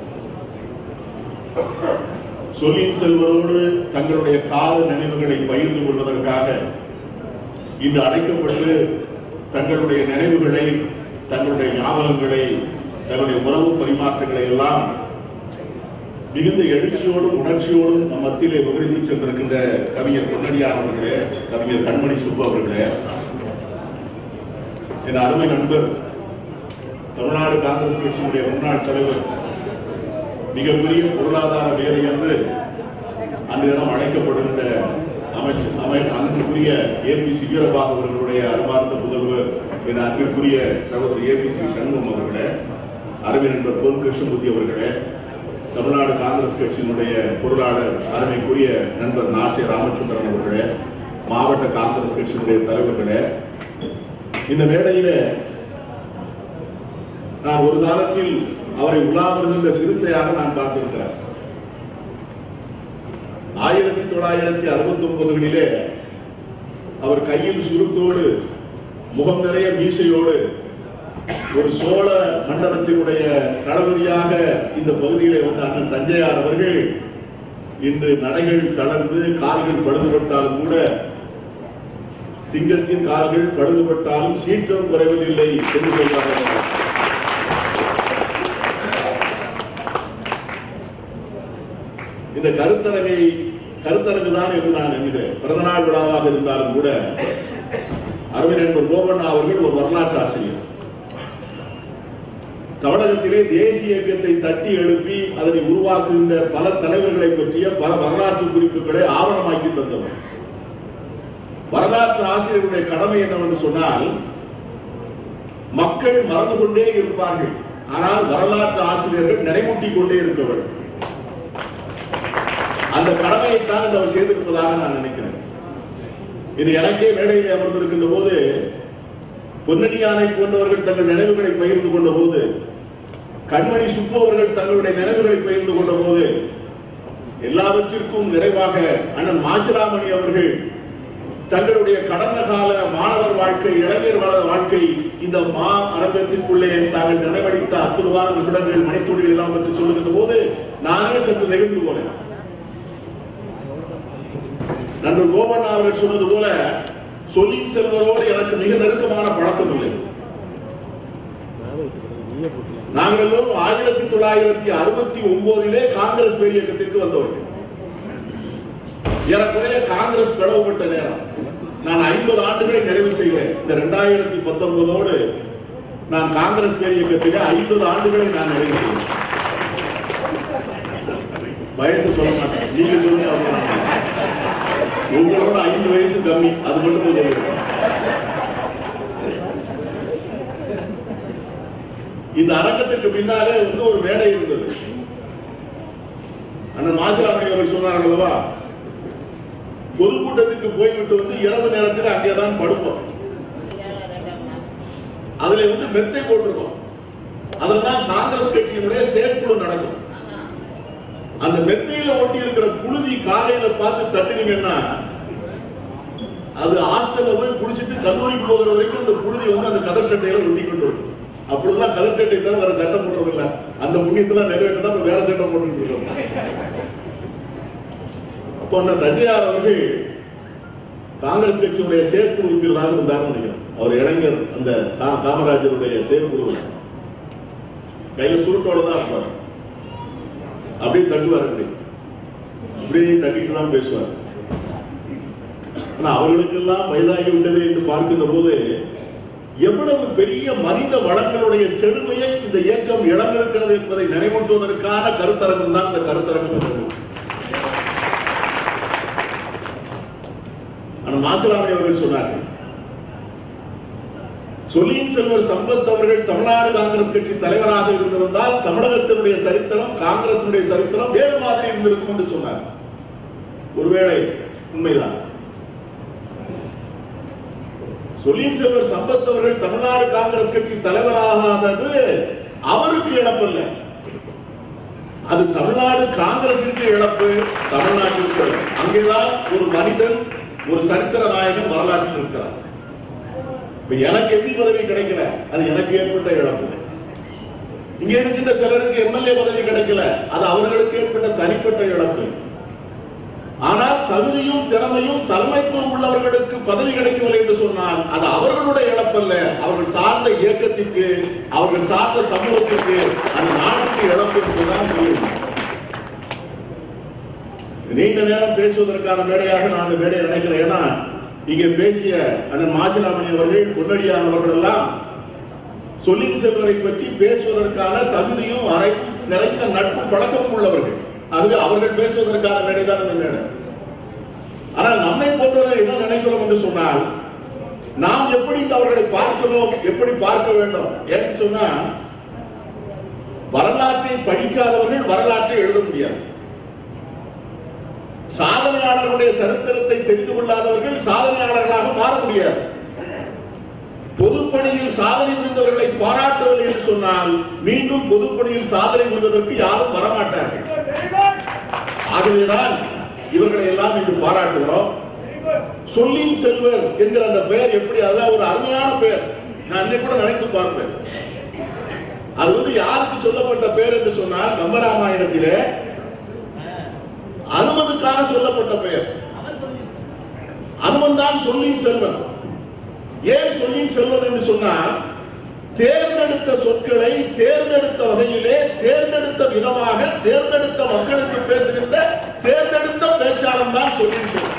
சொல்லின் செல்வரோடு தங்களுடைய கால நினைவுகளை பகிர்ந்து கொள்வதற்காக இன்று அழைக்கப்பட்டு தங்களுடைய நினைவுகளை தங்களுடைய ஞாபகங்களை தங்களுடைய உறவு பரிமாற்றங்களை எல்லாம் மிகுந்த எழுச்சியோடும் உணர்ச்சியோடும் நம் மத்தியிலே விவரித்து சென்றிருக்கின்ற கவிஞர் பொன்னடியார் அவர்களே கவிஞர் கண்மணி சுப்பு அவர்களே என் அருமை நண்பர் தமிழ்நாடு காங்கிரஸ் கட்சியினுடைய முன்னாள் தலைவர் மிகப்பெரிய பொருளாதார வேலை என்று அந்த தினம் அழைக்கப்படுகின்ற அமைச்சர் அமை அன்புக்குரிய ஏபிசி வீரபாகு அவர்களுடைய அன்பார்ந்த புதல்வர் என் அன்பிற்குரிய சகோதரர் ஏபிசி சண்முகம் அவர்களே அருமை நண்பர் பொன் கிருஷ்ணமூர்த்தி அவர்களே தமிழ்நாடு காங்கிரஸ் கட்சியினுடைய பொருளாளர் அருமைக்குரிய நண்பர் நாசே ராமச்சந்திரன் அவர்களே மாவட்ட காங்கிரஸ் கட்சியினுடைய தலைவர்களே இந்த மேடையில நான் ஒரு காலத்தில் அவரை உலா வருகின்ற சிறுத்தையாக நான் பார்த்திருக்கிறேன் ஆயிரத்தி தொள்ளாயிரத்தி அறுபத்தி ஒன்பதுகளிலே அவர் கையில் சுருக்கோடு முகம் நிறைய மீசையோடு ஒரு சோழ மண்டலத்தினுடைய தளபதியாக இந்த பகுதியிலே வந்த அண்ணன் தஞ்சையார் அவர்கள் இன்று நடைகள் தளர்ந்து கால்கள் பழுதுபட்டாலும் கூட சிங்கத்தின் கால்கள் பழுதுபட்டாலும் சீற்றம் குறைவதில்லை என்று சொல்வார்கள் இந்த கருத்தரங்கை கருத்தரங்கு தான் என்று நான் எண்ணுகிறேன் பிறந்தநாள் விழாவாக இருந்தாலும் கூட அருமை நண்பர் கோபண்ணா அவர்கள் ஒரு வரலாற்று ஆசிரியர் தமிழகத்திலே தேசிய இயக்கத்தை தட்டி எழுப்பி அதனை உருவாக்குகின்ற பல தலைவர்களை பற்றிய பல வரலாற்று குறிப்புகளை ஆவணமாக்கி தந்தவர் வரலாற்று ஆசிரியருடைய கடமை என்னவென்று சொன்னால் மக்கள் மறந்து கொண்டே இருப்பார்கள் ஆனால் வரலாற்று ஆசிரியர்கள் நினைவூட்டிக் கொண்டே இருக்க வேண்டும் அந்த கடமையைத்தான் இந்த அவர் செய்திருப்பதாக நான் நினைக்கிறேன் இது எனக்கே மேடையில் அமர்ந்திருக்கின்ற போது பொன்னடியானை போன்றவர்கள் தங்கள் நினைவுகளை பகிர்ந்து கொண்ட போது கண்மணி சுப்பு அவர்கள் தங்களுடைய நினைவுகளை பகிர்ந்து கொண்ட போது எல்லாவற்றிற்கும் நிறைவாக அண்ணன் மாசிலாமணி அவர்கள் தங்களுடைய கடந்த கால மாணவர் வாழ்க்கை இளைஞர் வள வாழ்க்கை இந்த மா அரங்கத்திற்குள்ளே தாங்கள் நினைவடித்த அற்புதமான நிமிடங்கள் மணித்துளிகள் எல்லாம் பற்றி சொல்லுகின்ற போது நானே சற்று நெகிழ்ந்து போனேன் நண்பர் கோபண்ணா அவர்கள் சொன்னது போல சொல்லின் செல்வரோடு எனக்கு மிக நெருக்கமான பழக்கம் இல்லை நாங்கள் எல்லோரும் ஆயிரத்தி தொள்ளாயிரத்தி அறுபத்தி ஒன்பதிலே காங்கிரஸ் பேர் இயக்கத்திற்கு வந்தவர்கள் ஏறக்குறைய காங்கிரஸ் பிளவுபட்ட நேரம் நான் ஐம்பது ஆண்டுகளை நிறைவு செய்கிறேன் இந்த இரண்டாயிரத்தி பத்தொன்பதோடு நான் காங்கிரஸ் பேர் இயக்கத்திலே ஐம்பது ஆண்டுகளை நான் நிறைவு செய்கிறேன் வயசு சொல்ல மாட்டேன் நீங்க சொல்லுங்க அவங்க உங்களோட ஐந்து வயசு கம்மி அது மட்டும் சொல்லுங்க இந்த அரங்கத்துக்கு பின்னாலே வந்து ஒரு மேடை இருந்தது அண்ணன் மாசிலாமணி அவர்கள் சொன்னார்கள் அல்லவா பொதுக்கூட்டத்துக்கு போய்விட்டு வந்து இரவு நேரத்தில் அங்கேதான் படுப்போம் அதுல வந்து மெத்தை போட்டிருக்கோம் அதுலதான் காங்கிரஸ் கட்சியினுடைய செயற்குழு நடக்கும் அந்த மெத்தையில ஒட்டி இருக்கிற புழுதி காலையில பார்த்து தட்டினீங்கன்னா அது ஹாஸ்டல்ல போய் குடிச்சிட்டு கல்லூரிக்கு போகிற வரைக்கும் அந்த புழுதி வந்து அந்த கதர் சட்டையில ஒட்டி கொண்டு வரும் அப்படிலாம் கதர் சட்டை தான் வேற சட்டை போடுறது இல்ல அந்த புண்ணியத்தெல்லாம் நிறைவேற்ற தான் வேற சட்டை போட்டுட்டு இருக்கோம் அப்போ அந்த தஞ்சையார் அவர்கள் காங்கிரஸ் கட்சியுடைய செயற்குழு உறுப்பினராக இருந்தார்னு நினைக்கிறேன் அவர் இளைஞர் அந்த கா- காமராஜருடைய செயற்குழு கையில சுருட்டோட தான் இருப்பார் அப்படியே தட்டுவார் அப்படி அப்படியே தட்டிட்டு தான் பேசுவார் ஆனா அவர்களுக்கெல்லாம் வயதாகி விட்டது என்று பார்க்கின்ற போது எவ்வளவு பெரிய மனித வளங்களுடைய செழுமையை இந்த இயக்கம் இழந்திருக்கிறது என்பதை நினைவூட்டுவதற்கான கருத்தரங்கம் தான் இந்த கருத்தரங்கம் என்பது. ஆனால் மாசிலாமணி அவர்கள் சொன்னார்கள் சொல்லியின் செல்வர் சம்பத் அவர்கள் தமிழ்நாடு காங்கிரஸ் கட்சி தலைவராக இருந்திருந்தால் தமிழகத்தினுடைய சரித்திரம் காங்கிரசுடைய சரித்திரம் வேறு மாதிரி இருந்திருக்கும் என்று சொன்னார் ஒருவேளை உண்மைதான் சொல்லியின் செல்வர் சம்பத் அவர்கள் தமிழ்நாடு காங்கிரஸ் கட்சி தலைவராகாதது அவருக்கு இழப்பல்ல அது தமிழ்நாடு காங்கிரசிற்கு இழப்பு தமிழ்நாட்டிற்கு இழப்பு. அங்கேதான் ஒரு மனிதன் ஒரு சரித்திர நாயகன் வரலாற்றில் இருக்கிறார் இப்ப எனக்கு எம்பி பதவி கிடைக்கல அது எனக்கு ஏற்பட்ட இழப்பு இங்க இருக்கின்ற சிலருக்கு எம்எல்ஏ பதவி கிடைக்கல அது அவர்களுக்கு ஏற்பட்ட தனிப்பட்ட இழப்பு ஆனால் தகுதியும் திறமையும் தலைமைத்துவம் உள்ளவர்களுக்கு பதவி கிடைக்கவில்லை என்று சொன்னால் அது அவர்களுடைய இழப்பல்ல அவர்கள் சார்ந்த இயக்கத்திற்கு அவர்கள் சார்ந்த சமூகத்திற்கு அந்த நாட்டுக்கு இழப்பு என்பதுதான் புரியும் நீண்ட நேரம் பேசுவதற்கான மேடையாக நான் இந்த மேடையை நினைக்கிறேன் ஏன்னா இங்கே பேசிய அண்ணன் மாசிலாமணி அவர்கள் பொன்னடியான் அவர்கள் எல்லாம் சொல்லின் செல்வரை பற்றி பேசுவதற்கான தகுதியும் அறை நிறைந்த நட்பும் பழக்கமும் உள்ளவர்கள் ஆகவே அவர்கள் பேசுவதற்கான மேடை தான் இந்த மேடை ஆனால் நம்மை போன்றவர்கள் என்ன நினைக்கிறோம் என்று சொன்னால் நாம் எப்படி இந்த அவர்களை பார்க்கிறோம் எப்படி பார்க்க வேண்டும் ஏன்னு சொன்னா வரலாற்றை படிக்காதவர்கள் வரலாற்றை எழுத முடியாது சாதனையாளர்களுடைய சரித்திரத்தை தெரிந்து கொள்ளாதவர்கள் சாதனையாளர்களாக மாற முடியாது பொதுப்பணியில் சாதனை புரிந்தவர்களை பாராட்டுவது என்று சொன்னால் மீண்டும் பொதுப்பணியில் சாதனை புரிவதற்கு யாரும் வரமாட்டார்கள் ஆகவேதான் இவர்களை எல்லாம் இன்று பாராட்டுகிறோம் சொல்லின் செல்வர் என்கிற அந்த பெயர் எப்படி அதான் ஒரு அருமையான பெயர் நான் இன்னைக்கு கூட நினைத்து பார்ப்பேன் அது வந்து யாருக்கு சொல்லப்பட்ட பெயர் என்று சொன்னால் கம்பராமாயணத்திலே அனுமனுக்காக சொல்லப்பட்ட பெயர் அனுமன் தான் சொல்லின் செல்வன் ஏன் சொல்லின் செல்வன் என்று சொன்னால் தேர்ந்தெடுத்த சொற்களை தேர்ந்தெடுத்த வகையிலே தேர்ந்தெடுத்த விதமாக தேர்ந்தெடுத்த மக்களுக்கு பேசுகின்ற தேர்ந்தெடுத்த பேச்சாளன் தான் சொல்லின் செல்வன்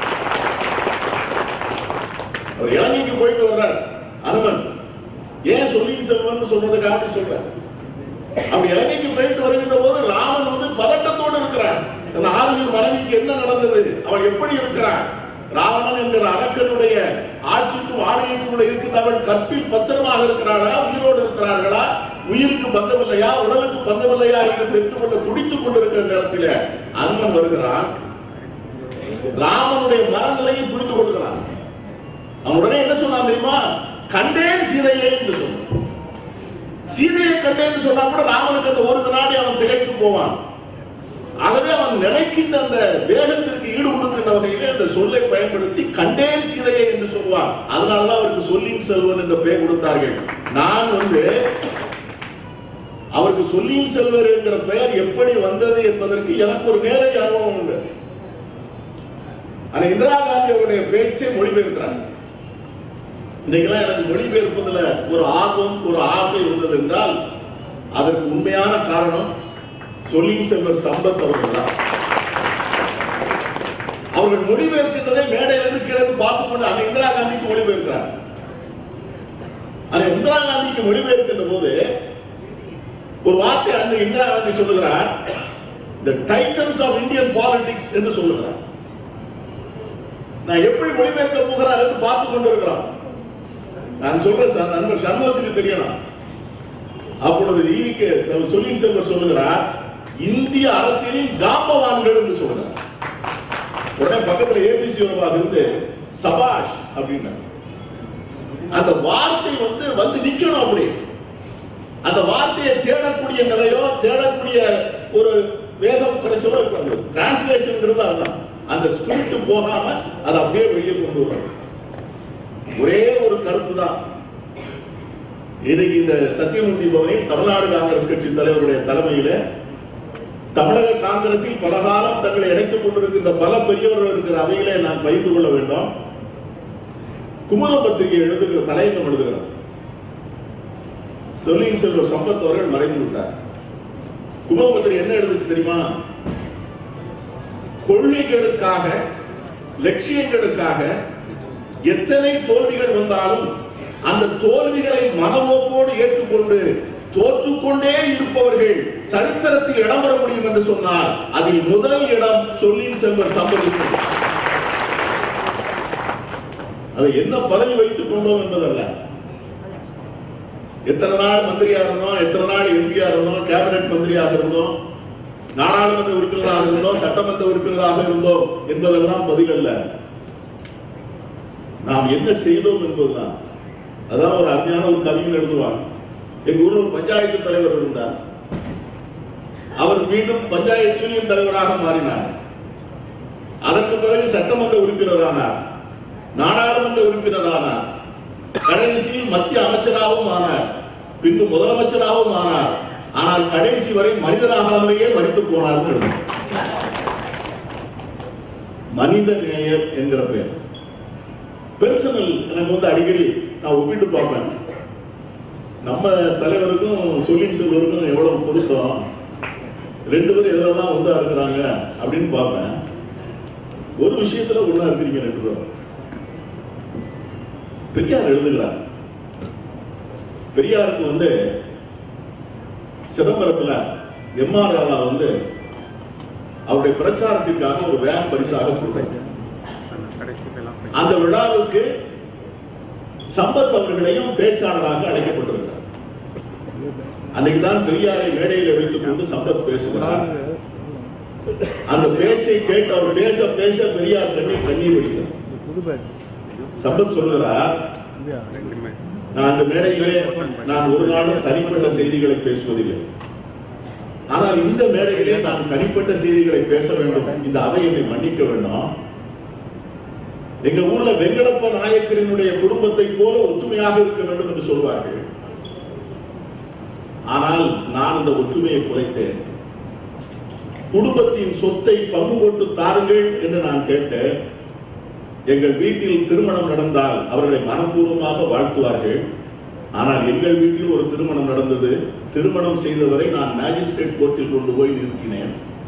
அவர் இலங்கைக்கு போயிட்டு வர்றார் அனுமன் ஏன் சொல்லின் செல்வன் சொல்றதுக்காக சொல்றார் அப்படி இலங்கைக்கு போயிட்டு வருகின்ற போது ராமன் வந்து பதட்டத்தோடு இருக்கிறான் அந்த ஆறுவர் மனைவிக்கு என்ன நடந்தது அவள் எப்படி இருக்கிறான் ராவணன் என்கிற அரக்கனுடைய ஆட்சிக்கும் ஆணையத்துக்குள்ள இருக்கின்ற அவள் கற்பில் பத்திரமாக இருக்கிறாளா உயிரோடு இருக்கிறார்களா உயிருக்கு பந்தமில்லையா உடலுக்கு பந்தமில்லையா என்று தெரிந்து கொள்ள துடித்துக் கொண்டிருக்கிற நேரத்தில் அனுமன் வருகிறான் ராமனுடைய மனநிலையை புரிந்து கொள்கிறான் அவன் உடனே என்ன சொன்னான் தெரியுமா கண்டேன் சீதையை என்று சொன்னான் சீதையை கண்டேன்னு சொன்னா கூட ராமனுக்கு அந்த ஒரு வினாடி அவன் திகைத்து போவான் ஆகவே அவன் நினைக்கின்ற அந்த வேகத்திற்கு ஈடு கொடுக்கின்ற வகையிலே அந்த சொல்லை பயன்படுத்தி கண்டேன் சீதையை என்று சொல்வான் அதனாலதான் அவருக்கு சொல்லின் செல்வன் என்ற பெயர் கொடுத்தார்கள் நான் வந்து அவருக்கு சொல்லின் செல்வர் என்கிற பெயர் எப்படி வந்தது என்பதற்கு எனக்கு ஒரு நேரடி அனுபவம் உண்டு ஆனா இந்திரா காந்தி அவருடைய பேச்சை மொழிபெயர்க்கிறார் இன்னைக்கெல்லாம் எனக்கு மொழிபெயர்ப்பதுல ஒரு ஆர்வம் ஒரு ஆசை இருந்தது என்றால் அதற்கு உண்மையான காரணம் சொல்லின் செல்வர் சம்பத் அவர்கள் தான் அவர்கள் மொழிபெயர்க்கின்றதை மேடையிலிருந்து கீழே பார்த்து கொண்டு அந்த இந்திரா காந்திக்கு மொழிபெயர்க்கிறார் அந்த இந்திரா காந்திக்கு மொழிபெயர்க்கின்ற போது ஒரு வார்த்தை அந்த இந்திரா காந்தி சொல்லுகிறார் the titans of Indian politics என்று சொல்லுகிறார் நான் எப்படி மொழிபெயர்க்க போகிறார் என்று பார்த்து கொண்டிருக்கிறோம் நான் சொல்றேன் சார் நண்பர் சண்முகத்துக்கு தெரியணும் அப்பொழுது ஈவிக்கு சொல்லின் செல்வர் சொல்லுகிறார் இந்திய அரசியலின் ஜாம்பவான்கள் என்று சொல்லுகிறார் உடனே பக்கத்துல ஏபிசி வருவாக இருந்து சபாஷ் அப்படின்னு அந்த வார்த்தை வந்து வந்து நிக்கணும் அப்படி அந்த வார்த்தையை தேடக்கூடிய நிலையோ தேடக்கூடிய ஒரு வேகம் குறைச்சலோ இருக்காது டிரான்ஸ்லேஷன்ங்கிறது அதுதான் அந்த ஸ்கிரிப்ட் போகாம அதை அப்படியே வெளியே கொண்டு வரும் ஒரே ஒரு கருத்து தான் இன்னைக்கு இந்த சத்தியமூர்த்தி பவனை தமிழ்நாடு காங்கிரஸ் கட்சி தலைவருடைய தலைமையில தமிழக காங்கிரஸில் பல காலம் தங்களை இணைத்துக் கொண்டிருக்கின்ற பல பெரியவர்கள் இருக்கிற அவையிலே நான் பகிர்ந்து கொள்ள வேண்டும் குமுத பத்திரிகை எழுதுகிற தலையங்கம் எழுதுகிறார் சொல்லின் செல்வர் சம்பத் அவர்கள் மறைந்து விட்டார் குமுத பத்திரிகை என்ன எழுதுச்சு தெரியுமா கொள்கைகளுக்காக லட்சியங்களுக்காக எத்தனை தோல்விகள் வந்தாலும் அந்த தோல்விகளை மனமோப்போடு ஏற்றுக்கொண்டு தோற்றுக்கொண்டே இருப்பவர்கள் சரித்திரத்தில் இடம் பெற முடியும் என்று சொன்னால் அதில் முதல் இடம் சொல்லின் செல்வர் சம்பவித்தது அதை என்ன பதவி வைத்துக் கொண்டோம் என்பதல்ல எத்தனை நாள் மந்திரியா இருந்தோம் எத்தனை நாள் எம்பியா இருந்தோம் கேபினெட் மந்திரியாக இருந்தோம் நாடாளுமன்ற உறுப்பினராக இருந்தோம் சட்டமன்ற உறுப்பினராக இருந்தோம் என்பதெல்லாம் பதில் அல்ல நாம் என்ன செய்தோம் என்பதுதான் அதான் ஒரு அருமையான ஒரு கவிஞர் எழுதுவார் எங்க ஊர்ல ஒரு பஞ்சாயத்து தலைவர் இருந்தார் அவர் மீண்டும் பஞ்சாயத்து யூனியன் தலைவராக மாறினார் அதற்கு பிறகு சட்டமன்ற உறுப்பினரானார் நாடாளுமன்ற உறுப்பினரானார் கடைசியில் மத்திய அமைச்சராகவும் ஆனார் பின்பு முதலமைச்சராகவும் ஆனார் ஆனால் கடைசி வரை மனிதனாகாமலேயே மறித்து போனார் மனித நேயர் என்கிற பெயர் பெர்சனல் எனக்கு வந்து அடிக்கடி நான் ஒப்பிட்டு பார்ப்பேன் நம்ம தலைவருக்கும் சொல்லின் செல்வருக்கும் எவ்வளவு பொருத்தம் ரெண்டு பேரும் எதுல தான் ஒன்றா இருக்கிறாங்க அப்படின்னு பார்ப்பேன் ஒரு விஷயத்துல ஒண்ணா இருக்கிறீங்க ரெண்டு பேரும் பெரியார் எழுதுகிறார் பெரியாருக்கு வந்து சிதம்பரத்துல எம்ஆர் ராதா வந்து அவருடைய பிரச்சாரத்திற்காக ஒரு வேன் பரிசாக கொடுத்தாங்க அந்த விழாவுக்கு சம்பத் அவர்களையும் பேச்சாளராக அழைக்கப்பட்டிருக்கிறார் அன்னைக்கு தான் பெரியாரை மேடையில் வைத்துக் கொண்டு சம்பத் பேசுகிறார் அந்த பேச்சை கேட்டு அவர் பேச பேச பெரியார் கண்ணீர் கண்ணீர் வடிக்கிறார் சம்பத் சொல்லுகிறார் நான் அந்த மேடையிலே நான் ஒரு நாளும் தனிப்பட்ட செய்திகளை பேசுவதில்லை ஆனால் இந்த மேடையிலே நான் தனிப்பட்ட செய்திகளை பேச வேண்டும் இந்த அவை என்னை மன்னிக்க வேண்டும் எங்க ஊர்ல வெங்கடப்ப நாயக்கரினுடைய குடும்பத்தை போல ஒற்றுமையாக இருக்க வேண்டும் என்று சொல்வார்கள் ஆனால் நான் அந்த ஒற்றுமையை குறைத்தேன் குடும்பத்தின் சொத்தை பங்கு போட்டு தாருங்கள் என்று நான் கேட்டேன் எங்கள் வீட்டில் திருமணம் நடந்தால் அவர்களை மனப்பூர்வமாக வாழ்த்துவார்கள் ஆனால் எங்கள் வீட்டில் ஒரு திருமணம் நடந்தது திருமணம் செய்தவரை நான் மேஜிஸ்ட்ரேட் கோர்ட்டில் கொண்டு போய் நிறுத்தினேன்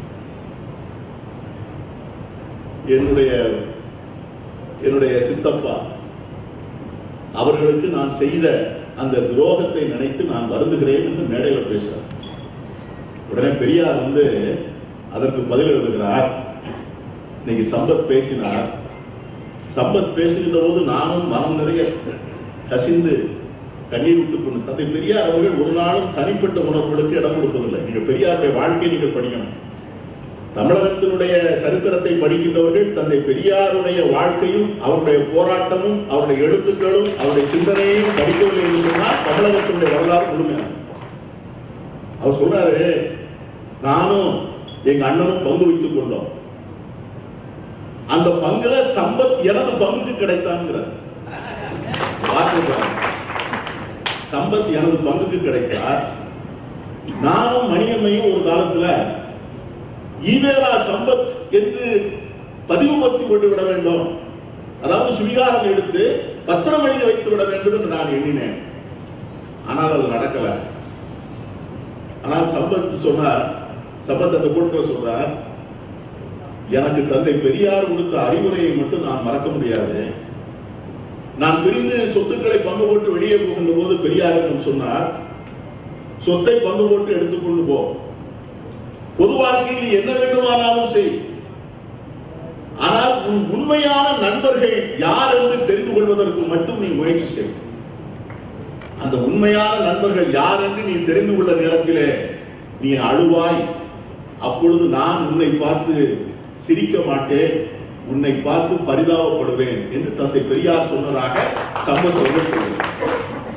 என்னுடைய என்னுடைய சித்தப்பா அவர்களுக்கு நான் செய்த அந்த துரோகத்தை நினைத்து நான் வருந்துகிறேன் என்று மேடையில் பேசுறார் உடனே பெரியார் வந்து அதற்கு பதில் எழுதுகிறார் இன்னைக்கு சம்பத் பேசினார் சம்பத் பேசுகின்ற போது நானும் மனம் நிறைய கசிந்து கண்ணீர் விட்டு கொண்டு தந்தை பெரியார் அவர்கள் ஒரு நாளும் தனிப்பட்ட உணர்வுகளுக்கு இடம் கொடுப்பதில்லை நீங்க பெரியாருடைய வாழ்க்கையை நீங்கள் படிக்கணும் தமிழகத்தினுடைய சரித்திரத்தை படிக்கின்றவர்கள் தந்தை பெரியாருடைய வாழ்க்கையும் அவருடைய போராட்டமும் அவருடைய எழுத்துக்களும் அவருடைய சிந்தனையும் படிக்கவில்லை என்று சொன்னால் தமிழகத்தினுடைய வரலாறு முழுமையான அவர் சொல்றாரு நானும் எங்க அண்ணனும் பங்கு வைத்துக் கொண்டோம் அந்த பங்குல சம்பத் எனது பங்குக்கு கிடைத்தாங்கிறார் வார்த்தை பாருங்க. சம்பத் எனது பங்குக்கு கிடைத்தார் நானும் மணியம்மையும் ஒரு காலத்துல ஈவேரா சம்பத் என்று பதிவு பத்தி கொண்டு விட வேண்டும் அதாவது சுவீகாரம் எடுத்து பத்திரம் எழுதி வைத்து விட வேண்டும் என்று நான் எண்ணினேன் ஆனால் அது நடக்கல ஆனால் சம்பத் சொன்னார் சம்பத் அந்த கூட்டத்தில் சொல்றார் எனக்கு தந்தை பெரியார் கொடுத்த அறிவுரையை மட்டும் நான் மறக்க முடியாது நான் பிரிந்து சொத்துக்களை பங்கு போட்டு வெளியே போகின்ற போது பெரியாரிடம் சொன்னார் சொத்தை பங்கு போட்டு எடுத்துக்கொண்டு போ பொது வாழ்க்கையில் என்ன வேண்டுமானாலும் செய் ஆனால் உன் உண்மையான நண்பர்கள் யார் என்று தெரிந்து கொள்வதற்கு மட்டும் நீ முயற்சி செய் அந்த உண்மையான நண்பர்கள் யார் என்று நீ தெரிந்து கொள்ள நேரத்திலே நீ அழுவாய் அப்பொழுது நான் உன்னை பார்த்து சிரிக்க மாட்டேன் உன்னை பார்த்து பரிதாபப்படுவேன் என்று தந்தை பெரியார் சொன்னதாக சம்பந்தவர்கள் சொல்கிறார்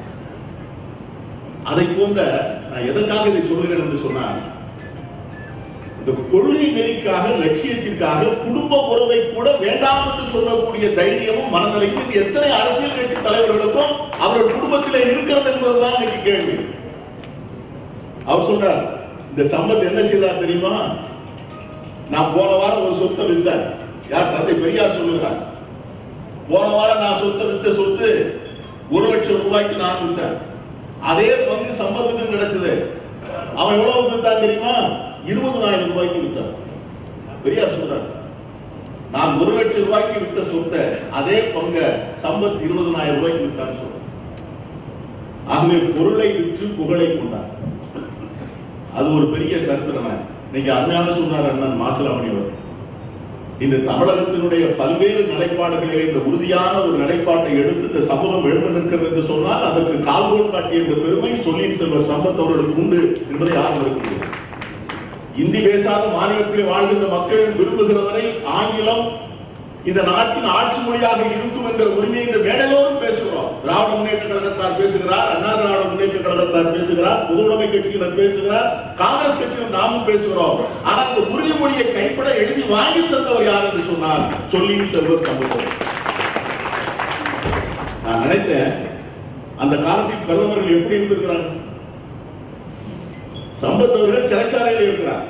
அதை போன்ற நான் எதற்காக இதை சொல்கிறேன் என்று சொன்னால் இந்த கொள்கை நெறிக்காக லட்சியத்திற்காக குடும்ப உறவை கூட வேண்டாம் என்று சொல்லக்கூடிய தைரியமும் மனநிலையும் இது எத்தனை அரசியல் கட்சி தலைவர்களுக்கும் அவர்கள் குடும்பத்திலே இருக்கிறது என்பதுதான் இன்னைக்கு கேள்வி அவர் சொல்றார் இந்த சம்பத் என்ன செய்தார் தெரியுமா நான் போன வாரம் ஒரு சொத்தை வித்தேன் யார் தந்தை பெரியார் சொல்லுகிறார் போன வாரம் நான் சொத்தை வித்த சொத்து ஒரு லட்சம் ரூபாய்க்கு நான் வித்தேன் அதே பங்கு சம்பத்துக்கும் கிடைச்சது அவன் எவ்வளவு வித்தான் தெரியுமா இருபதனாயிரம் ரூபாய்க்கு வித்தான் பெரியார் சொல்றார் நான் ஒரு லட்சம் ரூபாய்க்கு வித்த சொத்தை அதே பங்க சம்பத் இருபதனாயிரம் ரூபாய்க்கு வித்தான்னு சொல்றேன் ஆகவே பொருளை விற்று புகழை கொண்டார் அது ஒரு பெரிய சரித்திரம் இன்னைக்கு அருமையான சொன்னார் அண்ணன் மாசிலாமணி அவர் இந்த தமிழகத்தினுடைய பல்வேறு நிலைப்பாடுகளில் இந்த உறுதியான ஒரு நிலைப்பாட்டை எடுத்து இந்த சமூகம் எழுந்து நிற்கிறது என்று சொன்னால் அதற்கு கால்கோல் காட்டிய இந்த பெருமை சொல்லின் செல்வர் சம்பத் அவர்களுக்கு உண்டு என்பதை யாரும் மறுக்க முடியாது இந்தி பேசாத மாநிலத்தில் வாழ்கின்ற மக்கள் விரும்புகிறவரை ஆங்கிலம் இந்த நாட்டின் ஆட்சி மொழியாக இருக்கும் என்ற உரிமையை இந்த மேடலோரும் பேசுகிறோம் திராவிட முன்னேற்ற கழகத்தார் பேசுகிறார் அண்ணா திராவிட முன்னேற்ற கழகத்தார் பேசுகிறார் பொதுவுடைமை கட்சியினர் பேசுகிறார் காங்கிரஸ் கட்சியினர் நாமும் பேசுகிறோம் ஆனால் இந்த உறுதிமொழியை கைப்பட எழுதி வாங்கி தந்தவர் யார் என்று சொன்னார் சொல்லின் செல்வர் சமூகம் நான் நினைத்தேன் அந்த காலத்தில் பிரதமர்கள் எப்படி இருந்திருக்கிறாங்க சம்பத் அவர்கள் சிறைச்சாலையில் இருக்கிறார்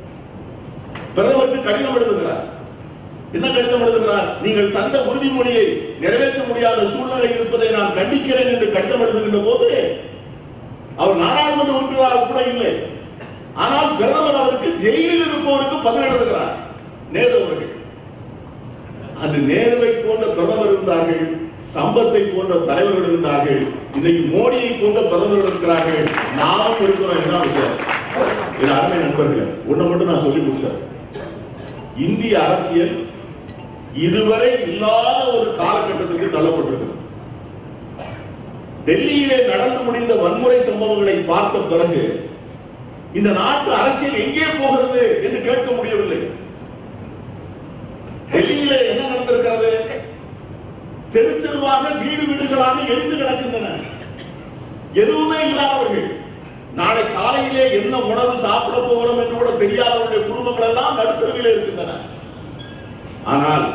பிரதமருக்கு கடிதம் எழுதுகிறார் என்ன கடிதம் எழுதுகிறார் நீங்கள் தந்த உறுதிமொழியை நிறைவேற்ற முடியாத சூழ்நிலை இருப்பதை நான் கண்டிக்கிறேன் என்று கடிதம் எழுதுகின்ற போது அவர் நாடாளுமன்ற உறுப்பினராக கூட இல்லை ஆனால் பிரதமர் அவருக்கு ஜெயிலில் இருப்பவருக்கு பதில் எழுதுகிறார் நேரு அவர்கள் அன்று நேருவை போன்ற பிரதமர் இருந்தார்கள் சம்பத்தை போன்ற தலைவர்கள் இருந்தார்கள் இன்னைக்கு மோடியை போன்ற பிரதமர்கள் இருக்கிறார்கள் நாமும் இருக்கிறோம் என்ன விஷயம் இது அருமை நண்பர்களே ஒண்ணு மட்டும் நான் சொல்லி முடிச்சேன் இந்திய அரசியல் இதுவரை இல்லாத ஒரு காலகட்டத்துக்கு தள்ளப்பட்டிருக்கிறது டெல்லியிலே நடந்து முடிந்த வன்முறை சம்பவங்களை பார்த்த பிறகு இந்த நாட்டு அரசியல் எங்கே போகிறது என்று கேட்க முடியவில்லை டெல்லியிலே என்ன நடந்திருக்கிறது தெரு தெருவாக வீடு வீடுகளாக எரிந்து கிடக்கின்றன எதுவுமே இல்லாதவர்கள் நாளை காலையிலே என்ன உணவு சாப்பிட போகிறோம் என்று கூட தெரியாதவருடைய குடும்பங்கள் எல்லாம் நடுத்தருவிலே இருக்கின்றன ஆனால்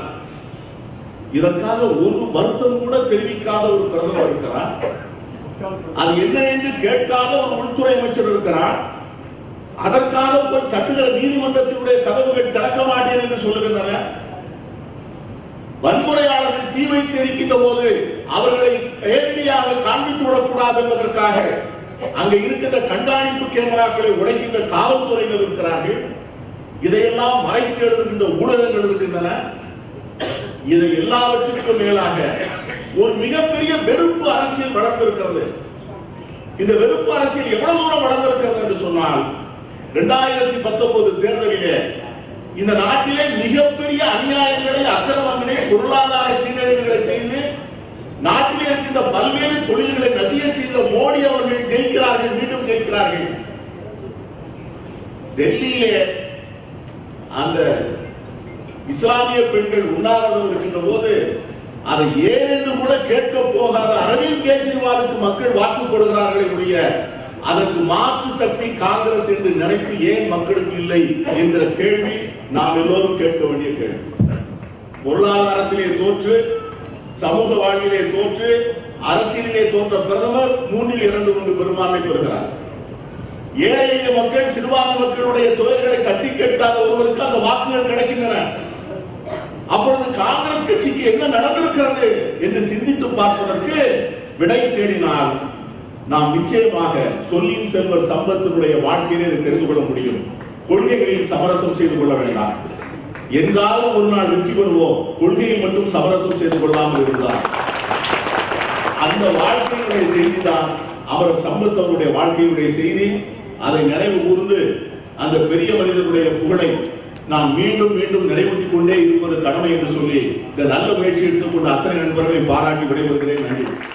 இதற்காக ஒரு வருத்தம் கூட தெரிவிக்காத ஒரு பிரதமர் இருக்கிறார் அது என்ன என்று கேட்காத ஒரு உள்துறை அமைச்சர் இருக்கிறார் அதற்காக போய் தட்டுகிற நீதிமன்றத்தினுடைய கதவுகள் திறக்க மாட்டேன் என்று சொல்லுகின்றன வன்முறையாளர்கள் தீ வைத்து எரிக்கின்ற போது அவர்களை நேரடியாக காண்பித்து விடக்கூடாது என்பதற்காக அங்க இருக்கின்ற கண்காணிப்பு கேமராக்களை உடைக்கின்ற காவல்துறையினர் இருக்கிறார்கள் இதையெல்லாம் மறைத்து எழுதுகின்ற ஊடகங்கள் இருக்கின்றன இதை எல்லாவற்றிற்கும் மேலாக ஒரு மிகப்பெரிய வெறுப்பு அரசியல் வளர்ந்திருக்கிறது இந்த வெறுப்பு அரசியல் எவ்வளவு தூரம் வளர்ந்திருக்கிறது என்று சொன்னால் இரண்டாயிரத்தி பத்தொன்பது தேர்தலிலே இந்த நாட்டிலே மிகப்பெரிய அநியாயங்களை அக்கிரமங்களை பொருளாதார சீரழிவுகளை செய்து நாட்டிலே இருக்கின்ற பல்வேறு தொழில்களை நசிய செய்த மோடி அவர்கள் ஜெயிக்கிறார்கள் மீண்டும் ஜெயிக்கிறார்கள் டெல்லியிலே அந்த இஸ்லாமிய பெண்கள் உண்ணாவிரதம் இருக்கின்ற போது அதை ஏன் என்று கூட கேட்க போகாத அரவிந்த் கெஜ்ரிவாலுக்கு மக்கள் வாக்கு கொடுக்கிறார்களே ஒழிய அதற்கு மாற்று சக்தி காங்கிரஸ் என்று நினைப்பு ஏன் மக்களுக்கு இல்லை என்கிற கேள்வி நாம் எல்லோரும் கேட்க வேண்டிய கேள்வி பொருளாதாரத்திலே தோற்று சமூக வாழ்விலே தோற்று அரசியலிலே தோன்ற பிரதமர் மூன்றில் இரண்டு மூன்று பெரும்பான்மை பெறுகிறார் ஏழை எளிய மக்கள் சிறுபான்மை மக்களுடைய தொகைகளை தட்டி கேட்காத ஒருவருக்கு அந்த வாக்குகள் கிடைக்கின்றன அப்பொழுது காங்கிரஸ் கட்சிக்கு என்ன நடந்திருக்கிறது என்று சிந்தித்து பார்ப்பதற்கு விடை தேடினால் நாம் நிச்சயமாக சொல்லின் செல்வர் சம்பத்தினுடைய வாழ்க்கையிலே இதை தெரிந்து கொள்ள முடியும் கொள்கைகளில் சமரசம் செய்து கொள்ள வேண்டாம் எங்காவது ஒரு நாள் வெற்றி பெறுவோம் கொள்கையை மட்டும் சமரசம் செய்து கொள்ளாமல் இருந்தார் அந்த வாழ்க்கையினுடைய செய்தி தான் அவர் சம்பத் அவருடைய வாழ்க்கையினுடைய செய்தி அதை நினைவு கூர்ந்து அந்த பெரிய மனிதனுடைய புகழை நாம் மீண்டும் மீண்டும் நிறைவேற்றிக் கொண்டே இருப்பது கடமை என்று சொல்லி இந்த நல்ல முயற்சி எடுத்துக்கொண்ட அத்தனை நண்பர்களை பாராட்டி விடைபெறுகிறேன் நன்றி